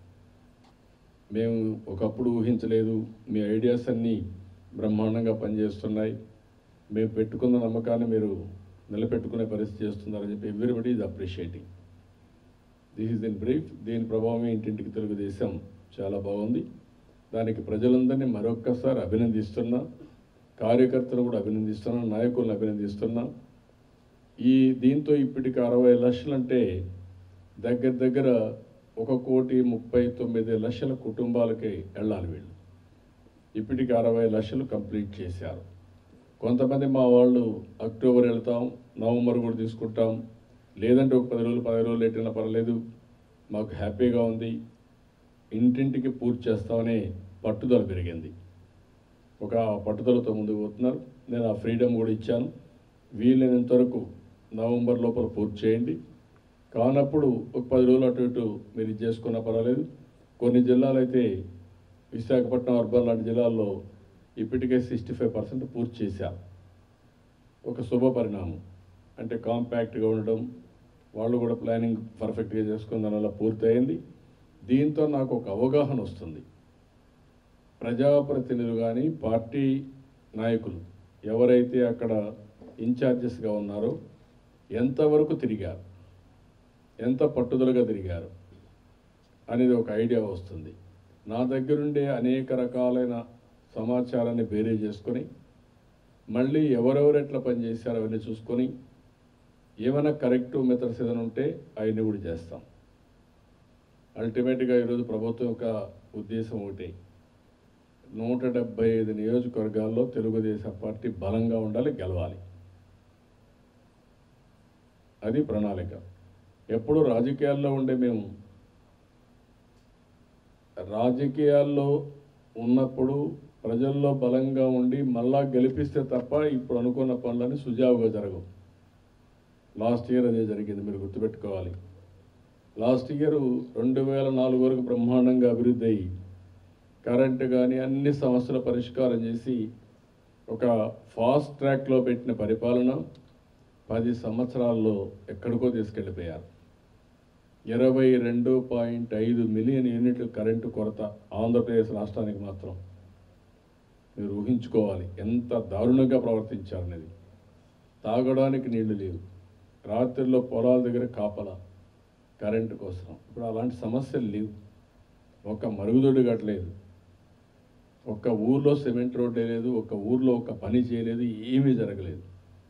మేము ఒకప్పుడు ఊహించలేదు మీ ఐడియాస్ అన్నీ బ్రహ్మాండంగా పనిచేస్తున్నాయి మేము పెట్టుకున్న నమ్మకాన్ని మీరు నిలబెట్టుకునే పరిస్థితి చేస్తున్నారని చెప్పి everybody is appreciating this is in brief దీని ప్రభావమే ఇంటింటికి తెలుగుదేశం చాలా బాగుంది దానికి ప్రజలందరినీ మరొక్కసారి అభినందిస్తున్నా కార్యకర్తలు కూడా అభినందిస్తున్నా నాయకులను అభినందిస్తున్నా ఈ దీంతో ఇప్పటికి అరవై లక్షలు అంటే దగ్గర దగ్గర ఒక కోటి ముప్పై తొమ్మిది లక్షల కుటుంబాలకి వెళ్ళాలి వీళ్ళు ఇప్పటికి అరవై లక్షలు కంప్లీట్ చేశారు కొంతమంది మా వాళ్ళు అక్టోబర్ వెళ్తాం నవంబర్ కూడా తీసుకుంటాం లేదంటే ఒక పది రోజులు పది రోజులు ఎట్టినా పర్లేదు మాకు హ్యాపీగా ఉంది ఇంటింటికి పూర్తి చేస్తామనే పట్టుదల పెరిగింది ఒక పట్టుదలతో ముందుకు పోతున్నారు నేను ఆ ఫ్రీడమ్ కూడా ఇచ్చాను వీలైనంత వరకు నవంబర్ లోపల పూర్తి చేయండి కానప్పుడు ఒక పది రోజులు అటు ఇటు మీరు ఇది చేసుకున్నా పర్వాలేదు కొన్ని జిల్లాలు అయితే విశాఖపట్నం అర్బన్ లాంటి జిల్లాల్లో ఇప్పటికే సిక్స్టీ ఫైవ్ పర్సెంట్ పూర్తి చేశారు ఒక శుభ పరిణామం అంటే కాంపాక్ట్గా ఉండడం వాళ్ళు కూడా ప్లానింగ్ పర్ఫెక్ట్గా చేసుకున్న దానివల్ల పూర్తయింది దీంతో నాకు ఒక అవగాహన వస్తుంది ప్రజాప్రతినిధులు కానీ పార్టీ నాయకులు ఎవరైతే అక్కడ ఇన్ఛార్జెస్గా ఉన్నారో ఎంతవరకు తిరిగారు ఎంత పట్టుదలగా తిరిగారు అనేది ఒక ఐడియా వస్తుంది నా దగ్గరుండే అనేక రకాలైన సమాచారాన్ని బేరీ చేసుకొని మళ్ళీ ఎవరెవరు ఎట్లా పనిచేశారో అవన్నీ చూసుకొని ఏమైనా కరెక్టివ్ మెథడ్స్ ఏదైనా ఉంటే అవన్నీ కూడా చేస్తాం అల్టిమేట్గా ఈరోజు ప్రభుత్వం యొక్క ఉద్దేశం ఒకటి నూట డెబ్బై ఐదు నియోజకవర్గాల్లో తెలుగుదేశం పార్టీ బలంగా ఉండాలి గెలవాలి అది ప్రణాళిక ఎప్పుడు రాజకీయాల్లో ఉండే మేము రాజకీయాల్లో ఉన్నప్పుడు ప్రజల్లో బలంగా ఉండి మళ్ళా గెలిపిస్తే తప్ప ఇప్పుడు అనుకున్న పనులని సుజావుగా జరగవు లాస్ట్ ఇయర్ అదే జరిగింది మీరు గుర్తుపెట్టుకోవాలి లాస్ట్ ఇయర్ రెండు వేల నాలుగు వరకు బ్రహ్మాండంగా అభివృద్ధి అయ్యి కరెంటు కానీ అన్ని సమస్యల పరిష్కారం చేసి ఒక ఫాస్ట్ ట్రాక్లో పెట్టిన పరిపాలన పది సంవత్సరాల్లో ఎక్కడికో తీసుకెళ్ళిపోయారు ఇరవై రెండు పాయింట్ ఐదు మిలియన్ యూనిట్లు కరెంటు కొరత ఆంధ్రప్రదేశ్ రాష్ట్రానికి మాత్రం మీరు ఊహించుకోవాలి ఎంత దారుణంగా ప్రవర్తించారనేది తాగడానికి నీళ్లు లేవు రాత్రిలో పొలాల దగ్గర కాపల కరెంటు కోసం ఇప్పుడు అలాంటి సమస్యలు లేవు ఒక మరుగుదొడ్డు కట్టలేదు ఒక్క ఊర్లో సిమెంట్ రోడ్డే లేదు ఒక ఊర్లో ఒక పని చేయలేదు ఏమీ జరగలేదు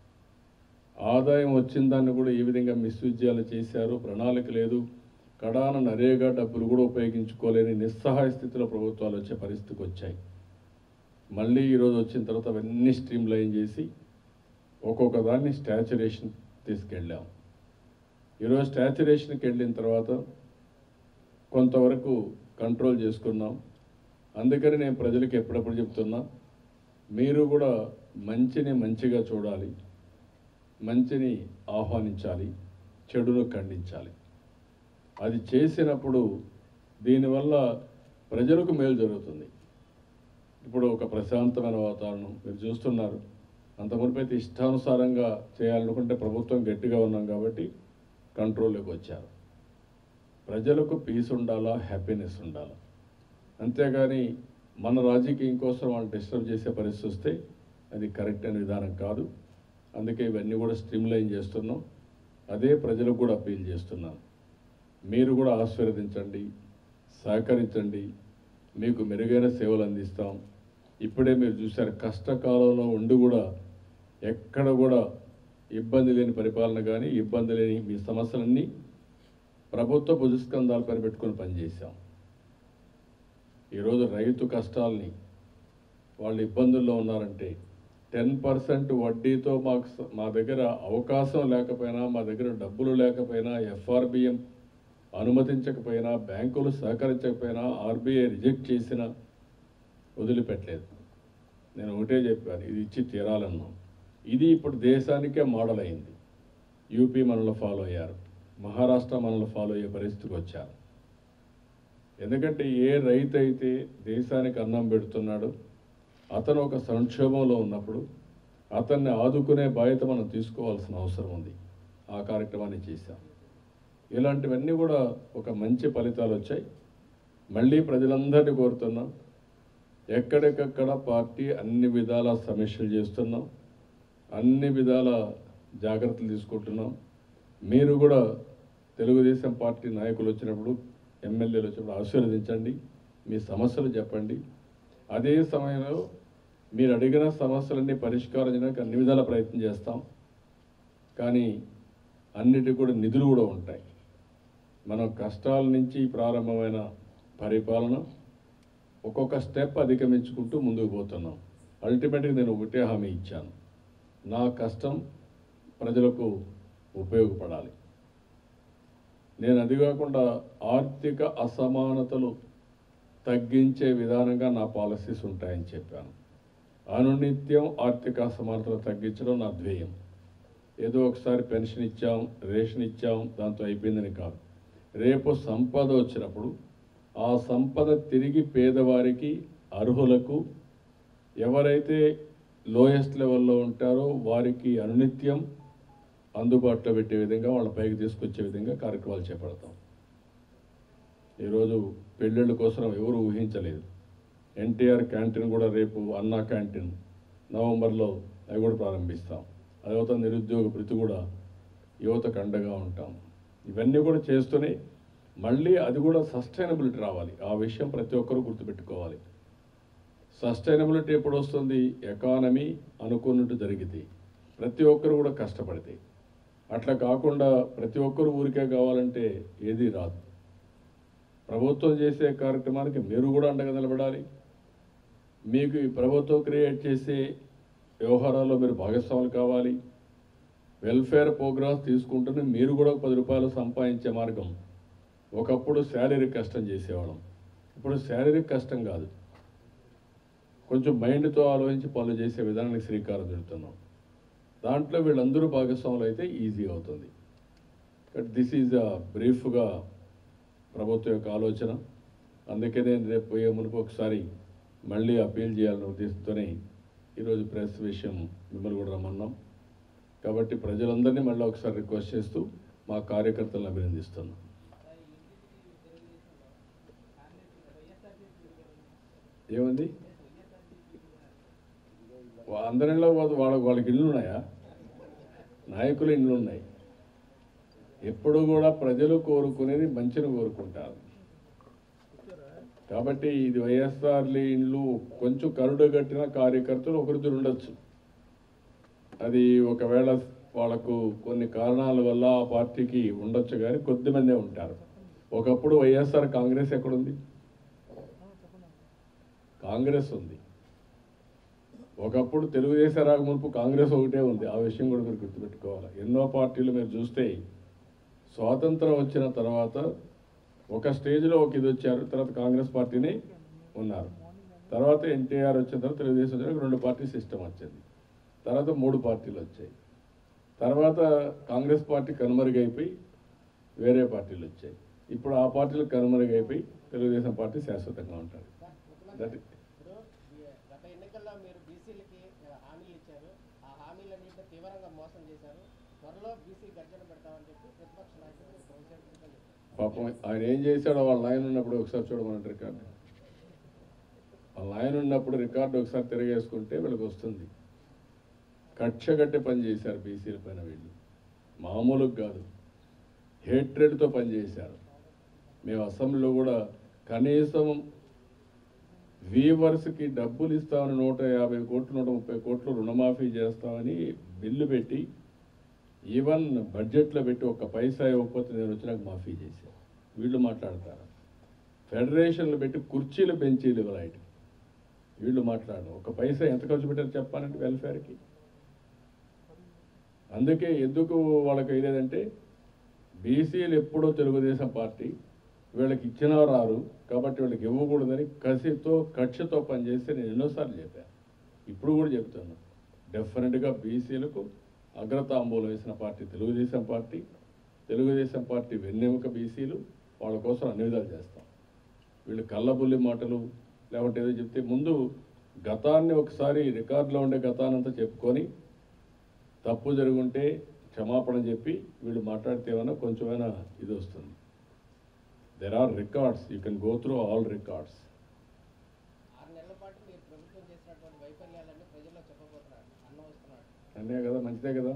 ఆదాయం వచ్చిన దాన్ని కూడా ఏ విధంగా మిస్యూజ్ చేయాలో చేశారు ప్రణాళిక లేదు కడాన నరేగా డబ్బులు కూడా ఉపయోగించుకోలేని నిస్సహాయ స్థితిలో ప్రభుత్వాలు వచ్చే పరిస్థితికి వచ్చాయి మళ్ళీ ఈరోజు వచ్చిన తర్వాత అవన్నీ స్ట్రీమ్ లైన్ చేసి ఒక్కొక్క దాన్ని స్టాచురేషన్ తీసుకెళ్ళాం ఈరోజు స్టాచురేషన్కి వెళ్ళిన తర్వాత కొంతవరకు కంట్రోల్ చేసుకున్నాం అందుకని నేను ప్రజలకు ఎప్పుడప్పుడు చెప్తున్నా మీరు కూడా మంచిని మంచిగా చూడాలి మంచిని ఆహ్వానించాలి చెడును ఖండించాలి అది చేసినప్పుడు దీనివల్ల ప్రజలకు మేలు జరుగుతుంది ఇప్పుడు ఒక ప్రశాంతమైన వాతావరణం మీరు చూస్తున్నారు అంత మునిపైతే ఇష్టానుసారంగా చేయాలనుకుంటే ప్రభుత్వం గట్టిగా ఉన్నాం కాబట్టి కంట్రోల్లోకి వచ్చారు ప్రజలకు పీస్ ఉండాలా హ్యాపీనెస్ ఉండాలా అంతేగాని మన రాజకీయం కోసం వాళ్ళు డిస్టర్బ్ చేసే పరిస్థితి వస్తే అది కరెక్ట్ అయిన విధానం కాదు అందుకే ఇవన్నీ కూడా స్ట్రీమ్లైన్ చేస్తున్నాం అదే ప్రజలకు కూడా అప్పీల్ చేస్తున్నాను మీరు కూడా ఆశీర్వదించండి సహకరించండి మీకు మెరుగైన సేవలు అందిస్తాం ఇప్పుడే మీరు చూశారు కష్టకాలంలో ఉండి కూడా ఎక్కడ కూడా ఇబ్బంది లేని పరిపాలన కానీ ఇబ్బంది లేని మీ సమస్యలన్నీ ప్రభుత్వ భుజస్కంధాలపైన పెట్టుకొని పనిచేశాం ఈరోజు రైతు కష్టాల్ని వాళ్ళు ఇబ్బందుల్లో ఉన్నారంటే టెన్ పర్సెంట్ వడ్డీతో మాకు స- మా దగ్గర అవకాశం లేకపోయినా మా దగ్గర డబ్బులు లేకపోయినా ఎఫ్ఆర్బిఎం అనుమతించకపోయినా బ్యాంకులు సహకరించకపోయినా ఆర్బీఐ రిజెక్ట్ చేసినా వదిలిపెట్టలేదు నేను ఒకటే చెప్పాను ఇది ఇచ్చి తీరాలన్నాం ఇది ఇప్పుడు దేశానికే మోడల్ అయింది యూపీ మనలో ఫాలో అయ్యారు మహారాష్ట్ర మనలో ఫాలో అయ్యే పరిస్థితికి వచ్చారు ఎందుకంటే ఏ రైతు అయితే దేశానికి అన్నం పెడుతున్నాడో అతను ఒక సంక్షోభంలో ఉన్నప్పుడు అతన్ని ఆదుకునే బాధ్యత మనం తీసుకోవాల్సిన అవసరం ఉంది ఆ కార్యక్రమాన్ని చేశాం ఇలాంటివన్నీ కూడా ఒక మంచి ఫలితాలు వచ్చాయి మళ్ళీ ప్రజలందరినీ కోరుతున్నాం ఎక్కడికక్కడ పార్టీ అన్ని విధాల సమీక్షలు చేస్తున్నాం అన్ని విధాల జాగ్రత్తలు తీసుకుంటున్నాం మీరు కూడా తెలుగుదేశం పార్టీ నాయకులు వచ్చినప్పుడు ఎమ్మెల్యేలు వచ్చినప్పుడు ఆశీర్వదించండి మీ సమస్యలు చెప్పండి అదే సమయంలో మీరు అడిగిన సమస్యలన్నీ పరిష్కారం చేయడానికి అన్ని విధాల ప్రయత్నం చేస్తాం కానీ అన్నిటికి కూడా నిధులు కూడా ఉంటాయి మనం కష్టాల నుంచి ప్రారంభమైన పరిపాలన ఒక్కొక్క స్టెప్ అధిగమించుకుంటూ ముందుకు పోతున్నాం అల్టిమేట్గా నేను ఒకటే హామీ ఇచ్చాను నా కష్టం ప్రజలకు ఉపయోగపడాలి నేను అది కాకుండా ఆర్థిక అసమానతలు తగ్గించే విధానంగా నా పాలసీస్ ఉంటాయని చెప్పాను అనునిత్యం ఆర్థిక అసమానతలు తగ్గించడం నా ధ్యేయం ఏదో ఒకసారి పెన్షన్ ఇచ్చాం రేషన్ ఇచ్చాం దాంతో అయిపోయిందని కాదు రేపు సంపద వచ్చినప్పుడు ఆ సంపద తిరిగి పేదవారికి అర్హులకు ఎవరైతే లోయెస్ట్ లెవెల్లో ఉంటారో వారికి అనునిత్యం అందుబాటులో పెట్టే విధంగా వాళ్ళ పైకి తీసుకొచ్చే విధంగా కార్యక్రమాలు చేపడతాం ఈరోజు పెళ్ళిళ్ళ కోసం ఎవరు ఊహించలేదు ఎన్టీఆర్ క్యాంటీన్ కూడా రేపు అన్నా క్యాంటీన్ నవంబర్లో అవి కూడా ప్రారంభిస్తాం అదేవిధంగా నిరుద్యోగ భృతి కూడా యువతకు అండగా ఉంటాం ఇవన్నీ కూడా చేస్తూనే మళ్ళీ అది కూడా సస్టైనబిలిటీ రావాలి ఆ విషయం ప్రతి ఒక్కరూ గుర్తుపెట్టుకోవాలి సస్టైనబిలిటీ ఎప్పుడు వస్తుంది ఎకానమీ అనుకున్నట్టు జరిగితే ప్రతి ఒక్కరు కూడా కష్టపడితే అట్లా కాకుండా ప్రతి ఒక్కరు ఊరికే కావాలంటే ఏదీ రాదు ప్రభుత్వం చేసే కార్యక్రమానికి మీరు కూడా అండగా నిలబడాలి మీకు ఈ ప్రభుత్వం క్రియేట్ చేసే వ్యవహారాల్లో మీరు భాగస్వాములు కావాలి వెల్ఫేర్ ప్రోగ్రామ్స్ తీసుకుంటూనే మీరు కూడా పది రూపాయలు సంపాదించే మార్గం ఒకప్పుడు శారీరక కష్టం చేసేవాళ్ళం ఇప్పుడు శారీరక కష్టం కాదు కొంచెం మైండ్తో ఆలోచించి పనులు చేసే విధానానికి శ్రీకారం చుడుతున్నాం దాంట్లో వీళ్ళందరూ భాగస్వాములు అయితే ఈజీ అవుతుంది బట్ దిస్ ఈజ్ అ బ్రీఫ్గా ప్రభుత్వం యొక్క ఆలోచన అందుకే నేను రేపు పోయే మునుపు ఒకసారి మళ్ళీ అప్పీల్ చేయాలనే ఉద్దేశంతోనే ఈరోజు ప్రెస్ విషయం మిమ్మల్ని కూడా రమ్మన్నాం కాబట్టి ప్రజలందరినీ మళ్ళీ ఒకసారి రిక్వెస్ట్ చేస్తూ మా కార్యకర్తలను అభినందిస్తున్నాం ఏమంది వా- అందరిలో వాళ్ళ వాళ్ళ- వాళ్ళకి ఇళ్ళు ఉన్నాయా నాయకుల ఇండ్లు ఉన్నాయి ఎప్పుడు కూడా ప్రజలు కోరుకునేది మంచిని కోరుకుంటారు కాబట్టి ఇది వైఎస్ఆర్లు ఇండ్లు కొంచెం కరుడు కట్టిన కార్యకర్తలు ఒకరిద్దరు ఉండొచ్చు అది ఒకవేళ వాళ్ళకు కొన్ని కారణాల వల్ల ఆ పార్టీకి ఉండొచ్చు కానీ కొద్దిమందే ఉంటారు ఒకప్పుడు వైఎస్ఆర్ కాంగ్రెస్ ఎక్కడుంది కాంగ్రెస్ ఉంది ఒకప్పుడు తెలుగుదేశం రాక మునుపు కాంగ్రెస్ ఒకటే ఉంది ఆ విషయం కూడా మీరు గుర్తుపెట్టుకోవాలి ఎన్నో పార్టీలు మీరు చూస్తే స్వాతంత్రం వచ్చిన తర్వాత ఒక స్టేజ్లో ఒక ఇది వచ్చారు తర్వాత కాంగ్రెస్ పార్టీని ఉన్నారు తర్వాత ఎన్టీఆర్ వచ్చిన తర్వాత తెలుగుదేశం వచ్చిన రెండు పార్టీ సిస్టమ్ వచ్చింది తర్వాత మూడు పార్టీలు వచ్చాయి తర్వాత కాంగ్రెస్ పార్టీ కనుమరుగైపోయి వేరే పార్టీలు వచ్చాయి ఇప్పుడు ఆ పార్టీలు కనుమరుగైపోయి తెలుగుదేశం పార్టీ శాశ్వతంగా ఉంటారు దట్ ఇప్పుడు ఈ గత ఎన్నికల్లో మీరు బీసీలకి హామీలు ఇచ్చారు ఆ హామీలన్నింటినీ తీవ్రంగా మోసం చేశారు త్వరలో బీసీ గర్జన పెడతామని చెప్పి ప్రతిపక్ష నాయకులు కొంతసేపు క్రితం చెప్పారు పాపం ఆయన ఏం చేశాడో వాళ్ళ ఆయన ఉన్నప్పుడు ఒకసారి చూడమనండి రికార్డు వాళ్ళ ఆయన ఉన్నప్పుడు రికార్డు ఒకసారి తిరగేసుకుంటే వీళ్ళకి వస్తుంది కక్ష కట్టే పని చేశారు బీసీల పైన వీళ్ళు మామూలుగా కాదు హేట్రెడ్తో పనిచేశారు మేము అసెంబ్లీలో కూడా కనీసం వీవర్స్కి డబ్బులు ఇస్తామని నూట యాభై కోట్లు నూట ముప్పై కోట్లు రుణమాఫీ చేస్తామని బిల్లు పెట్టి ఈవెన్ బడ్జెట్లో పెట్టి ఒక్క పైసా ఇవ్వకపోతే నేను వచ్చినాక మాఫీ చేశాను వీళ్ళు మాట్లాడతారు ఫెడరేషన్లు పెట్టి కుర్చీలు బెంచీలు ఇవ్వలైట్ వీళ్ళు మాట్లాడరు ఒక పైసా ఎంత ఖర్చు పెట్టారు చెప్పాలంటే వెల్ఫేర్కి అందుకే ఎందుకు వాళ్ళకి ఇదేదంటే బీసీలు ఎప్పుడో తెలుగుదేశం పార్టీ వీళ్ళకి ఇచ్చినా రారు కాబట్టి వీళ్ళకి ఇవ్వకూడదని కసితో కక్షతో పనిచేస్తే నేను ఎన్నోసార్లు చెప్పాను ఇప్పుడు కూడా చెప్తాను డెఫినెట్గా బీసీలకు అగ్రతాంబూలం వేసిన party Telugu Desam party Telugu Desam party వెన్నెముక బీసీలు వాళ్ళ కోసం అన్ని విధాలు చేస్తాం వీళ్ళు కళ్ళబుల్లి మాటలు లేకుంటే ఏదో చెప్తే ముందు గతాన్ని ఒకసారి రికార్డులో ఉండే గతానంతా చెప్పుకొని తప్పు జరుగుంటే క్షమాపణ చెప్పి వీళ్ళు మాట్లాడితే ఏమైనా కొంచెమైనా ఇది వస్తుంది there are records you can go through all records ఆరు నెలల పాటు మీరు ప్రభుత్వం చేసినటువంటి వైఫల్యాలన్నీ ప్రజల్లో చెప్పబోతున్నారు అన్న వస్తున్నాడు అనే కదా మంచిదే కదా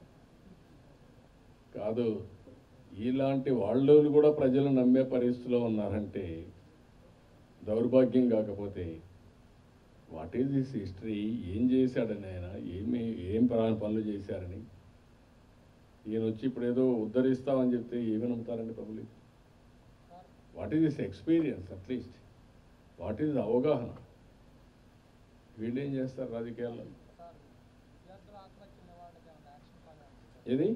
కాదు ఇలాంటి వాళ్ళు కూడా ప్రజలు నమ్మే పరిస్థితిలో ఉన్నారంటే దౌర్భాగ్యం కాకపోతే వాట్ ఈజ్ దిస్ హిస్టరీ ఏం చేశాడని ఆయన ఏమి ఏం ప్రా- పనులు చేశారని ఈయన వచ్చి ఇప్పుడు ఏదో ఉద్ధరిస్తామని చెప్తే ఏమి నమ్ముతారండి public what is this experience at least what is అవగాహన వీళ్ళు ఏం చేస్తారు రాజకీయాల్లో ఏది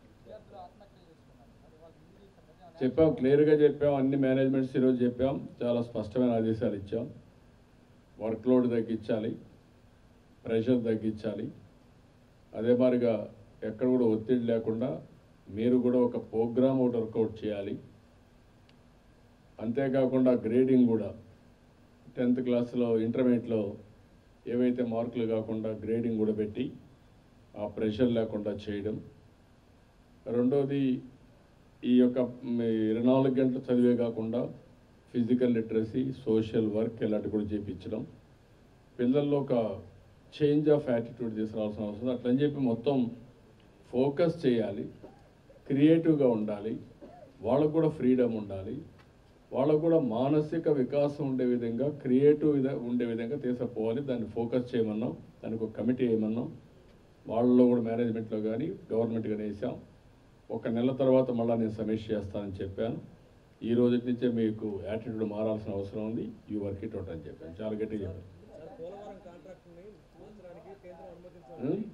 చెప్పాం క్లియర్గా చెప్పాం అన్ని మేనేజ్మెంట్స్ ఈరోజు చెప్పాం చాలా స్పష్టమైన ఆదేశాలు ఇచ్చాం వర్క్ లోడ్ తగ్గించాలి ప్రెషర్ తగ్గించాలి అదే మాదిరిగా ఎక్కడ కూడా ఒత్తిడి లేకుండా మీరు కూడా ఒక ప్రోగ్రామ్ ఒకటి వర్కౌట్ చేయాలి అంతేకాకుండా గ్రేడింగ్ కూడా టెన్త్ క్లాస్లో ఇంటర్మీడియట్లో ఏవైతే మార్కులు కాకుండా గ్రేడింగ్ కూడా పెట్టి ఆ ప్రెషర్ లేకుండా చేయడం రెండోది ఈ యొక్క మ్, ఇరవై నాలుగు గంటలు చదివే కాకుండా ఫిజికల్ లిటరసీ సోషల్ వర్క్ ఇలాంటివి కూడా చేయించడం పిల్లల్లో ఒక చేంజ్ ఆఫ్ యాటిట్యూడ్ తీసుకురావాల్సిన అవసరం ఉంది. అట్లని చెప్పి మొత్తం ఫోకస్ చేయాలి క్రియేటివ్గా ఉండాలి వాళ్ళకు కూడా ఫ్రీడమ్ ఉండాలి వాళ్ళకు కూడా మానసిక వికాసం ఉండే విధంగా క్రియేటివ్ ఉండే విధంగా తీసుకుపోవాలి దాన్ని ఫోకస్ చేయమన్నాం దానికి ఒక కమిటీ వేయమన్నాం వాళ్ళలో కూడా మేనేజ్మెంట్లో కానీ గవర్నమెంట్ కానీ వేసాం ఒక నెల తర్వాత మళ్ళీ నేను సమీక్ష చేస్తానని చెప్పాను ఈ రోజు నుంచే మీకు యాటిట్యూడ్ మారాల్సిన అవసరం ఉంది ఈ వర్క్ ఇట్ అవుట్ అని చెప్పాను చాలా గట్టిగా చెప్పాను పోలవరం కాంట్రాక్ట్ని మార్చడానికి కేంద్రం అనుమతించాలి ఉం?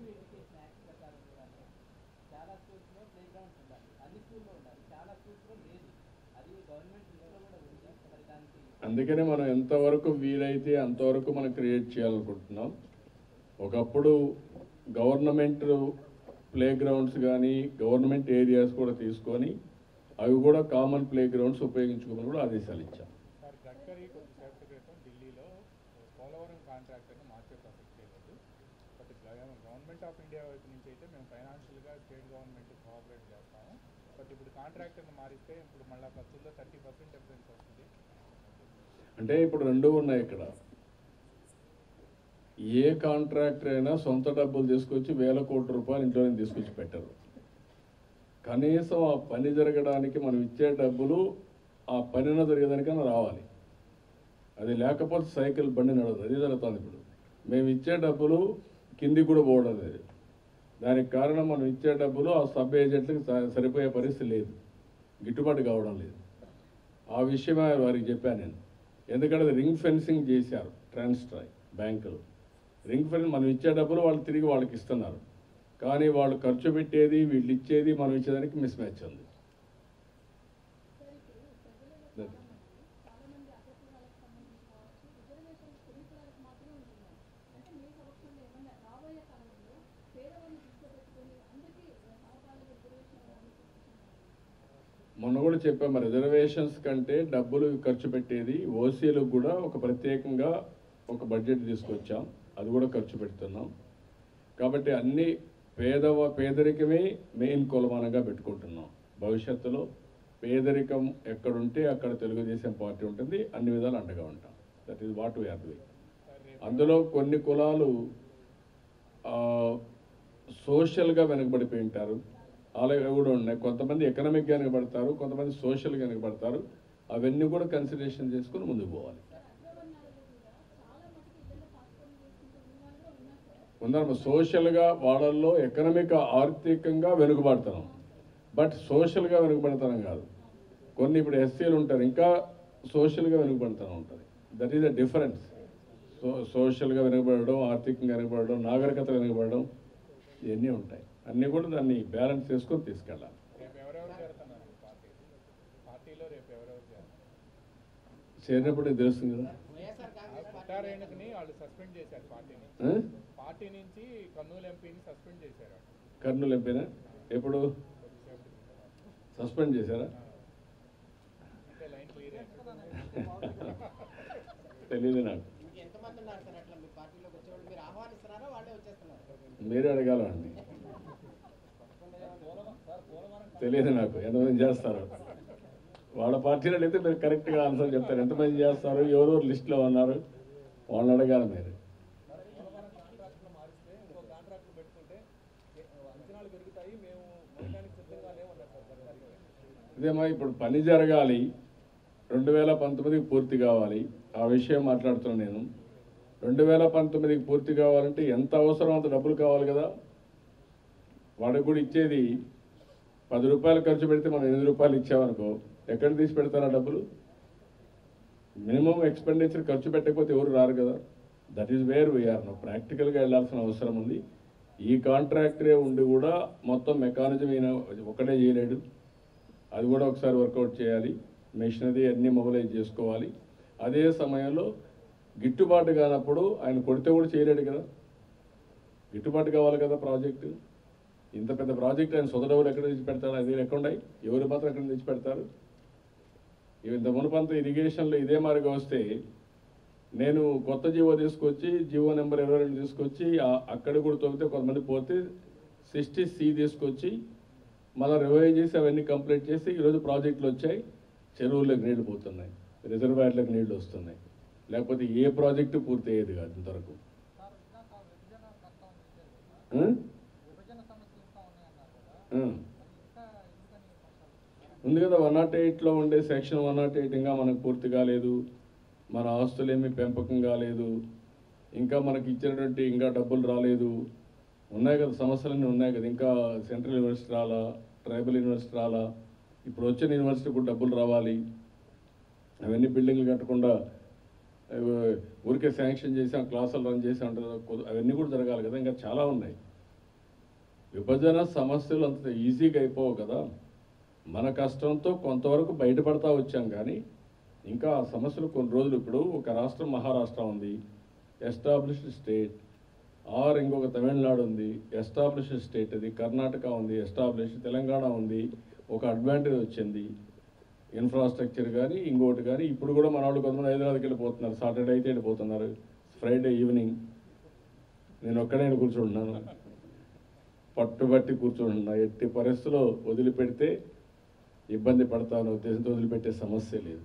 చాలా స్కూల్స్లో ప్లే గ్రౌండ్స్ ఉండాలి అన్ని స్కూల్లో ఉండాలి చాలా స్కూల్స్లో లేదు అది గవర్నమెంట్ లిస్ట్లో కూడా ఉంది మరి దానికి అందుకనే మనం ఎంతవరకు వీలైతే అంతవరకు మనం క్రియేట్ చేయాలనుకుంటున్నాం ఒకప్పుడు గవర్నమెంట్ ప్లే గ్రౌండ్స్ కానీ గవర్నమెంట్ ఏరియాస్ కూడా తీసుకొని అవి కూడా కామన్ ప్లే గ్రౌండ్స్ ఉపయోగించుకోమని కూడా ఆదేశాలు ఇచ్చాం సార్ గట్క గడ్కరీ కొద్దిసేపటి క్రితం ఢిల్లీలో పోలవరం కాంట్రాక్టర్ని మార్చే ప్రసక్తే లేదు బట్ గవర్నమెంట్ ఆఫ్ ఇండియా వైపు నుంచి అయితే మేము ఫైనాన్షియల్గా స్టేట్ గవర్నమెంట్ కోఆపరేట్ చేస్తాము బట్ ఇప్పుడు కాంట్రాక్టర్ని మారిస్తే ఇప్పుడు మళ్ళీ ఖర్చుల్లో థర్టీ పర్సెంట్ డిఫరెన్స్ వస్తుంది అంటే ఇప్పుడు రెండు ఉన్నాయి ఇక్కడ ఏ కాంట్రాక్టర్ అయినా సొంత డబ్బులు తీసుకొచ్చి వేల కోట్ల రూపాయలు ఇంట్లోనే తీసుకొచ్చి పెట్టరు కనీసం ఆ పని జరగడానికి మనం ఇచ్చే డబ్బులు ఆ పనిన జరిగేదానికైనా రావాలి అది లేకపోతే సైకిల్ బండి నడవదు అది జరుగుతుంది ఇప్పుడు మేము ఇచ్చే డబ్బులు కిందికి కూడా పోవడం లేదు దానికి కారణం మనం ఇచ్చే డబ్బులు ఆ సబ్ ఏజెంట్లకు స- సరిపోయే పరిస్థితి లేదు గిట్టుబాటు కావడం లేదు ఆ విషయమే వారికి చెప్పాను నేను ఎందుకంటే అది రింగ్ ఫెన్సింగ్ చేశారు ట్రాన్స్ట్రాయ్ బ్యాంకులు రింగ్ ఫెన్స్ మనం ఇచ్చే డబ్బులు వాళ్ళు తిరిగి వాళ్ళకి ఇస్తున్నారు కానీ వాళ్ళు ఖర్చు పెట్టేది వీళ్ళు ఇచ్చేది మనం ఇచ్చేదానికి మిస్ మ్యాచ్ ఉంది మొన్న కూడా చెప్పాము రిజర్వేషన్స్ కంటే డబ్బులు ఖర్చు పెట్టేది ఓసీలకు కూడా ఒక ప్రత్యేకంగా ఒక బడ్జెట్ తీసుకొచ్చాం అది కూడా ఖర్చు పెడుతున్నాం కాబట్టి అన్ని పేదవ పేదరికమే మెయిన్ కొలమానంగా పెట్టుకుంటున్నాం భవిష్యత్తులో పేదరికం ఎక్కడుంటే అక్కడ తెలుగుదేశం పార్టీ ఉంటుంది అన్ని విధాలు అండగా ఉంటాం that is what we're doing అందులో కొన్ని కులాలు ఆ, సోషల్గా వెనుకబడిపోయి ఉంటారు అలాగే కూడా ఉన్నాయి కొంతమంది ఎకనామిక్గా వెనుకబడతారు కొంతమంది సోషల్గా వెనుకబడతారు అవన్నీ కూడా కన్సిడరేషన్ చేసుకుని ముందుకు పోవాలి ఉందన్నమా సోషల్గా వాళ్ళల్లో ఎకనామిక్ ఆర్థికంగా వెనుకబడతాం బట్ సోషల్గా వెనుకబడతాం కాదు కొన్ని ఇప్పుడు ఎస్సీలు ఉంటారు ఇంకా సోషల్గా వెనుకబడతాం ఉంటుంది that is the difference so సోషల్గా వెనుకబడడం ఆర్థికంగా వెనుకబడడం నాగరికత వెనుకబడడం ఇవన్నీ ఉంటాయి అన్నీ కూడా దాన్ని బ్యాలెన్స్ చేసుకొని తీసుకెళ్ళాలి రేపు ఎవరెవరు చేరుతున్నారు పార్టీ పార్టీలో రేపు ఎవరెవరు చేరుతున్నారు చేరినప్పుడు నీకు తెలుస్తుంది కదా వైఎస్ఆర్ కాంగ్రెస్ పార్టీ పుట్టారేణుకుని వాళ్ళు సస్పెండ్ చేశారు పార్టీని ఆ? పార్టీ నుంచి కర్నూలు ఎంపీని సస్పెండ్ చేశారు కర్నూలు ఎంపీనా ఎప్పుడు కొద్దిసేపటి క్రితం. సస్పెండ్ చేశారా అంటే లైన్ క్లియర్ తెలియదు నాకు ఇంకా ఎంతమంది ఉన్నారు సార్ అట్లా మీ పార్టీలోకి వచ్చేవాళ్ళు మీరు ఆహ్వానిస్తున్నారా వాళ్ళే వచ్చేస్తున్నారు మీరే అడగాలండి తెలియదు నాకు ఎంతమంది చేస్తారు వాళ్ళ పార్టీలో అయితే మీరు కరెక్ట్గా ఆన్సర్ చెప్తారు ఎంతమంది చేస్తారు ఎవరెవరు లిస్టులో ఉన్నారు వాళ్ళని అడగాలి మీరు పోలవరం కాంట్రాక్టులు మారిస్తే ఇంకో కాంట్రాక్టులు పెట్టుకుంటే ఏ- అంచనాలు పెరుగుతాయి మేము మొదలడానికి సిద్ధంగా లేవన్నారు సార్ గడ్కరీ ఇదేమో ఇప్పుడు పని జరగాలి రెండు వేల పంతొమ్మిదికి పూర్తి కావాలి ఆ విషయం మాట్లాడుతున్నాను నేను రెండు వేల పంతొమ్మిదికి పూర్తి కావాలంటే ఎంత అవసరం అంత డబ్బులు కావాలి కదా వాడికి కూడా ఇచ్చేది పది రూపాయలు ఖర్చు పెడితే మనం ఎనిమిది రూపాయలు ఇచ్చామనుకో ఎక్కడ తీసి పెడతారు ఆ డబ్బులు మినిమం ఎక్స్పెండిచర్ ఖర్చు పెట్టకపోతే ఎవరు రారు కదా that is where we're no ప్రాక్టికల్గా వెళ్ళాల్సిన అవసరం ఉంది ఈ కాంట్రాక్టరే ఉండి కూడా మొత్తం మెకానిజం ఈయన ఒకటే చేయలేడు అది కూడా ఒకసారి వర్కౌట్ చేయాలి మెషినరీ అన్నీ మొబిలైజ్ చేసుకోవాలి అదే సమయంలో గిట్టుబాటు కానప్పుడు ఆయన కొడితే కూడా చేయలేడు కదా గిట్టుబాటు కావాలి కదా ప్రాజెక్టు ఇంత పెద్ద ప్రాజెక్ట్ ఆయన సొంత డబ్బులు ఎక్కడ తెచ్చి పెడతాడు అది ఎక్కడ ఉన్నాయి ఎవరు మాత్రం ఎక్కడ తెచ్చి పెడతారు ఇంత మునుపంత ఇరిగేషన్లో ఇదే మారిగా వస్తే నేను కొత్త జీవో తీసుకొచ్చి జీవో నెంబర్ ఇరవై రెండు తీసుకొచ్చి ఆ- అక్కడ కూడా తొలితే కొంతమంది పోతే సిక్స్టీ సి తీసుకొచ్చి మళ్ళీ రివైవ్ చేసి అవన్నీ కంప్లీట్ చేసి ఈరోజు ప్రాజెక్టులు వచ్చాయి చెరువులకు నీళ్లు పోతున్నాయి రిజర్వాయర్లకు నీళ్లు వస్తున్నాయి లేకపోతే ఏ ప్రాజెక్టు పూర్తి అయ్యేది కాదు ఇంతవరకు ఆ? ఆ. ఉంది కదా వన్ నాట్ ఎయిట్లో ఉండే సెక్షన్ వన్ నాట్ ఎయిట్ ఇంకా మనకు పూర్తి కాలేదు మన ఆస్తులు ఏమీ పెంపకం కాలేదు ఇంకా మనకి ఇచ్చినటువంటి ఇంకా డబ్బులు రాలేదు ఉన్నాయి కదా సమస్యలన్నీ ఉన్నాయి కదా ఇంకా సెంట్రల్ యూనివర్సిటీ రాలా ట్రైబల్ యూనివర్సిటీ రాలా ఇప్పుడు వచ్చిన యూనివర్సిటీ కూడా డబ్బులు రావాలి అవన్నీ బిల్డింగ్లు కట్టకుండా అవి ఊరికే శాంక్షన్ చేసాం క్లాసులు రన్ చేసాం అంటారు కొద్ది- అవన్నీ కూడా జరగాలి కదా ఇంకా చాలా ఉన్నాయి విభజన సమస్యలు అంత ఈజీగా అయిపోవు కదా మన కష్టంతో కొంతవరకు బయటపడతా వచ్చాం కానీ ఇంకా ఆ సమస్యలు కొన్ని రోజులు ఇప్పుడు ఒక రాష్ట్రం మహారాష్ట్ర ఉంది ఎస్టాబ్లిష్డ్ స్టేట్ ఆర్ ఇంకొక తమిళనాడు ఉంది ఎస్టాబ్లిష్డ్ స్టేట్ అది కర్ణాటక ఉంది ఎస్టాబ్లిష్ తెలంగాణ ఉంది ఒక అడ్వాంటేజ్ వచ్చింది ఇన్ఫ్రాస్ట్రక్చర్ కానీ ఇంకోటి కానీ ఇప్పుడు కూడా మన వాళ్ళు కొంతమంది హైదరాబాద్కి వెళ్ళిపోతున్నారు సాటర్డే అయితే వెళ్ళిపోతున్నారు ఫ్రైడే ఈవినింగ్ నేను ఒక్కడే కూర్చుంటున్నాను పట్టుబట్టి కూర్చుంటున్నా ఎట్టి పరిస్థితుల్లో వదిలిపెడితే ఇబ్బంది పడతాను ఉద్దేశంతో వదిలిపెట్టే సమస్య లేదు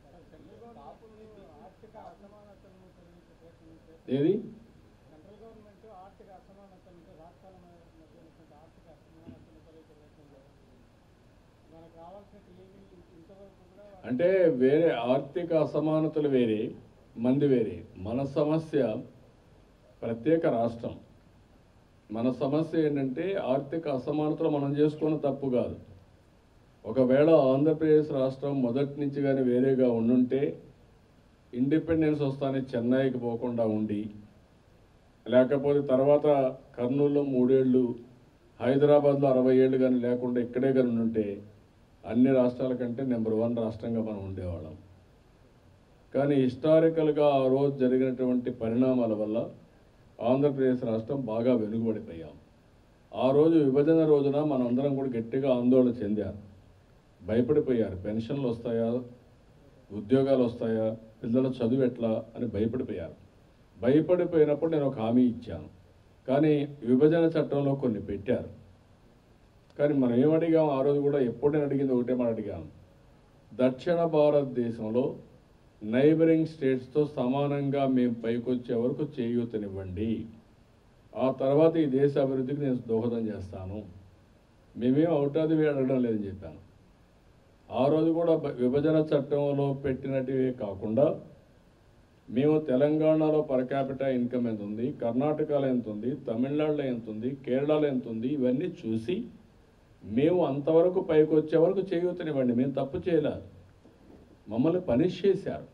ఏది సెంట్రల్ గవర్నమెంట్ ఆర్థిక అసమానతలను రాష్ట్రాల మధ్య ఉన్నటువంటి ఆర్థిక అసమానతలను తొలగించడంలో మనకు రావాల్సిన ఏమీ ఇంతవరకు కూడా అంటే వేరే ఆర్థిక అసమానతలు వేరే మంది వేరే మన సమస్య ప్రత్యేక రాష్ట్రం మన సమస్య ఏంటంటే ఆర్థిక అసమానతలు మనం చేసుకున్న తప్పు కాదు ఒకవేళ ఆంధ్రప్రదేశ్ రాష్ట్రం మొదటి నుంచి కానీ వేరేగా ఉండుంటే ఇండిపెండెన్స్ వస్తానే చెన్నైకి పోకుండా ఉండి లేకపోతే తర్వాత కర్నూలులో మూడేళ్ళు హైదరాబాద్లో అరవై ఏళ్ళు కానీ లేకుండా ఇక్కడే కానీ ఉంటే అన్ని రాష్ట్రాల కంటే నెంబర్ వన్ రాష్ట్రంగా మనం ఉండేవాళ్ళం కానీ హిస్టారికల్గా ఆ రోజు జరిగినటువంటి పరిణామాల వల్ల ఆంధ్రప్రదేశ్ రాష్ట్రం బాగా వెనుకబడిపోయాం ఆ రోజు విభజన రోజున మనందరం కూడా గట్టిగా ఆందోళన చెందారు భయపడిపోయారు పెన్షన్లు వస్తాయా ఉద్యోగాలు వస్తాయా పిల్లల చదువు ఎట్లా అని భయపడిపోయారు భయపడిపోయినప్పుడు నేను ఒక హామీ ఇచ్చాను కానీ విభజన చట్టంలో కొన్ని పెట్టారు కానీ మనం ఏం అడిగాం ఆ రోజు కూడా ఎప్పుడు నేను అడిగింది ఒకటే మాట అడిగాను దక్షిణ భారతదేశంలో నైబరింగ్ స్టేట్స్తో సమానంగా మేము పైకొచ్చే వరకు చేయూతనివ్వండి ఆ తర్వాత ఈ దేశ అభివృద్ధికి నేను దోహదం చేస్తాను మేమేం అవుతాది అడగడం లేదని చెప్పాను ఆ రోజు కూడా బ- విభజన చట్టంలో పెట్టినటివే కాకుండా మేము తెలంగాణలో పర్ క్యాపిటల్ ఇన్కమ్ ఎంత ఉంది కర్ణాటకలో ఎంత ఉంది తమిళనాడులో ఎంత ఉంది కేరళలో ఎంత ఉంది ఇవన్నీ చూసి మేము అంతవరకు పైకి వచ్చే వరకు చేయూతనివ్వండి మేము తప్పు చేయలేదు మమ్మల్ని పనిష్ చేశారు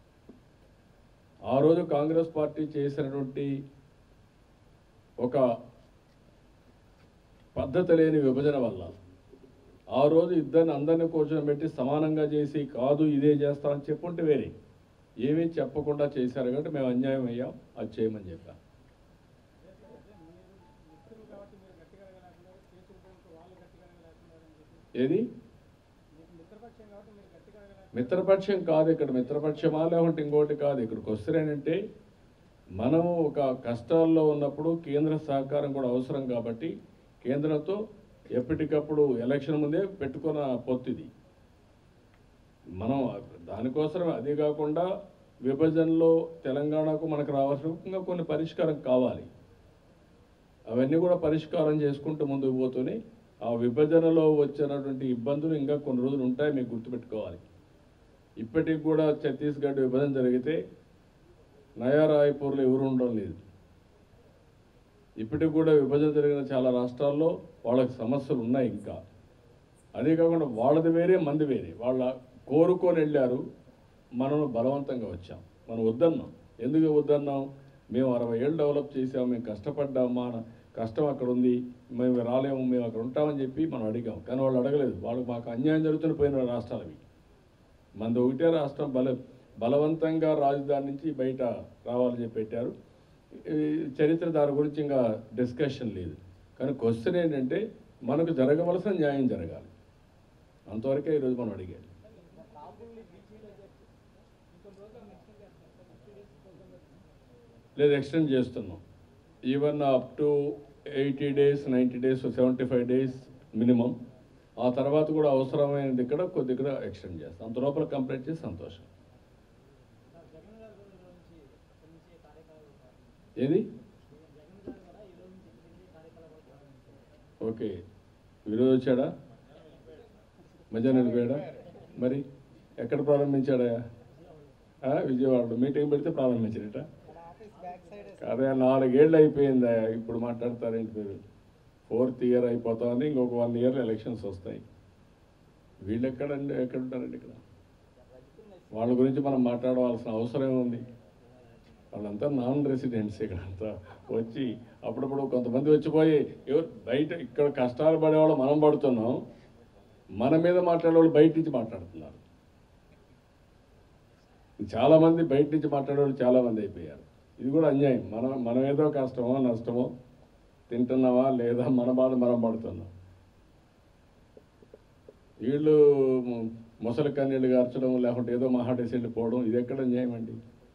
ఆ రోజు కాంగ్రెస్ పార్టీ చేసినటువంటి ఒక పద్ధతి లేని విభజన వల్ల ఆ రోజు ఇద్దరిని అందరిని కూర్చొని సమానంగా చేసి కాదు ఇదే చేస్తామని చెప్పుంటే వేరే ఏమీ చెప్పకుండా చేశారు కాబట్టి మేము అన్యాయం అయ్యాం అది చేయమని చెప్పాం మిత్రులు కాబట్టి మీరు గట్టిగా లేకున్నారు కేసులు పోతే వాళ్ళు గట్టిగా లేకున్నారు అని చెప్పి ఏది మీకు మిత్రపక్షం కాబట్టి మీరు గట్టిగా లేకున్నారు మిత్రపక్షం కాదు ఇక్కడ మిత్రపక్షమా లేకుంటే ఇంకోటి కాదు ఇక్కడికి వస్తే ఏంటంటే మనము ఒక కష్టాల్లో ఉన్నప్పుడు కేంద్ర సహకారం కూడా అవసరం కాబట్టి కేంద్రంతో ఎప్పటికప్పుడు ఎలక్షన్ ముందే పెట్టుకున్న పొత్తు ఇది మనం దానికోసం అదే కాకుండా విభజనలో తెలంగాణకు మనకు రావాల్సిన ఇంకా కొన్ని పరిష్కారం కావాలి అవన్నీ కూడా పరిష్కారం చేసుకుంటూ ముందుకు పోతూనే ఆ విభజనలో వచ్చినటువంటి ఇబ్బందులు ఇంకా కొన్ని రోజులు ఉంటాయి మీకు గుర్తుపెట్టుకోవాలి ఇప్పటికి కూడా ఛత్తీస్గఢ్ విభజన జరిగితే నయా రాయ్పూర్లో ఎవరు ఉండడం లేదు ఇప్పటికి కూడా విభజన జరిగిన చాలా రాష్ట్రాల్లో వాళ్ళకి సమస్యలు ఉన్నాయి ఇంకా అదే కాకుండా వాళ్ళది వేరే మంది వేరే వాళ్ళ కోరుకొని వెళ్ళారు మనం బలవంతంగా వచ్చాం మనం వద్దన్నాం ఎందుకు వద్దన్నాం మేము అరవై ఏళ్ళు డెవలప్ చేసాం మేము కష్టపడ్డాం మా కష్టం అక్కడ ఉంది మేము రాలేము మేము అక్కడ ఉంటామని చెప్పి మనం అడిగాం కానీ వాళ్ళు అడగలేదు వాళ్ళకి మాకు అన్యాయం జరుగుతున్న పోయిన రాష్ట్రాలవి మనది ఒకటే రాష్ట్రం బల బలవంతంగా రాజధాని నుంచి బయట రావాలని చెప్పి పెట్టారు ఈ చరిత్ర దాని గురించి ఇంకా డిస్కషన్ లేదు కానీ క్వశ్చన్ ఏంటంటే మనకు జరగవలసిన న్యాయం జరగాలి అంతవరకే ఈరోజు మనం అడిగేది లేదు ఎక్స్టెండ్ చేస్తున్నాం even up to eighty days ninety days seventy five days minimum ఆ తర్వాత కూడా అవసరమైనది ఇక్కడ కొద్ది ఇక్కడ ఎక్స్టెండ్ చేస్తాం అంత లోపల కంప్లీట్ చేసి సంతోషం ఏది ఓకే ఈరోజు వచ్చాడా మధ్యాహ్నం వెళ్ళిపోయాడా మరి ఎక్కడ ప్రారంభించాడా ఆ, విజయవాడలో మీటింగ్ పెడితే ప్రారంభించాడట అదే నాలుగేళ్ళు అయిపోయిందా ఇప్పుడు మాట్లాడతారేంటి మీరు ఫోర్త్ ఇయర్ అయిపోతుంది ఇంకొక వన్ ఇయర్ ఎలక్షన్స్ వస్తాయి వీళ్ళు ఎక్కడండి ఎక్కడ ఉంటారండి ఇక్కడ వాళ్ళ గురించి మనం మాట్లాడవలసిన అవసరం ఏముంది వాళ్ళంతా నాన్ రెసిడెంట్స్ ఇక్కడ అంతా వచ్చి అప్పుడప్పుడు కొంతమంది వచ్చిపోయి ఎవరు బయట ఇక్కడ కష్టాలు పడేవాళ్ళు మనం పడుతున్నాం మన మీద మాట్లాడే వాళ్ళు బయట నుంచి మాట్లాడుతున్నారు చాలామంది బయట నుంచి మాట్లాడేవాళ్ళు చాలామంది అయిపోయారు ఇది కూడా అన్యాయం మనం మనం ఏదో కష్టమో నష్టమో తింటున్నావా లేదా మన బాధ మనం పడుతున్నాం వీళ్ళు ముసలి కన్నీళ్ళు గార్చడం లేకుంటే ఏదో మహాటేసి వెళ్ళిపోవడం ఇది ఎక్కడ న్యాయం అండి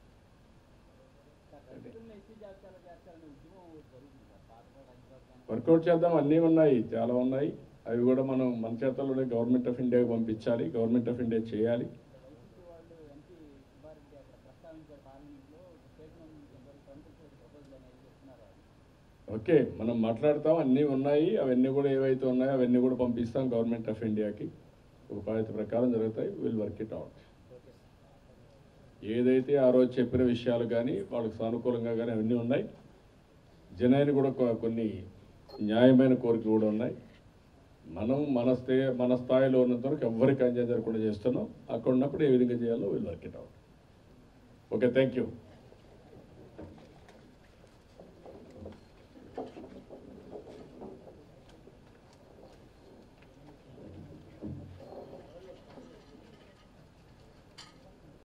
వర్కౌట్ చేద్దాం అన్నీ ఉన్నాయి చాలా ఉన్నాయి అవి కూడా మనం మన చేతల్లోనే గవర్నమెంట్ ఆఫ్ ఇండియాకి పంపించాలి గవర్నమెంట్ ఆఫ్ ఇండియా చేయాలి వాళ్ళు ఎంపీ సుబ్బారెడ్డి అక్కడ ప్రస్తావించారు పార్లమెంట్లో స్టేట్ నుంచి కొంతవరకు ప్రముఖులు ప్రపోజల్ అనేది చెప్తున్నారు ఓకే మనం మాట్లాడతాం అన్నీ ఉన్నాయి అవన్నీ కూడా ఏవైతే ఉన్నాయో అవన్నీ కూడా పంపిస్తాం గవర్నమెంట్ ఆఫ్ ఇండియాకి ఒక పద్ధతి ప్రకారం జరుగుతాయి విల్ వర్క్ ఇట్ అవుట్ ఏదైతే ఆ రోజు చెప్పిన విషయాలు కానీ వాళ్ళకి సానుకూలంగా కానీ అవన్నీ ఉన్నాయి జనాన్ని కూడా కొ- కొన్ని న్యాయమైన కోరికలు కూడా ఉన్నాయి మనం మన స్థే మన స్థాయిలో ఉన్నంత వరకు ఎవరికి అన్యాయం జరగకుండా చేస్తున్నాం అక్కడ ఉన్నప్పుడు ఏ విధంగా చేయాలో will work it out okay thank you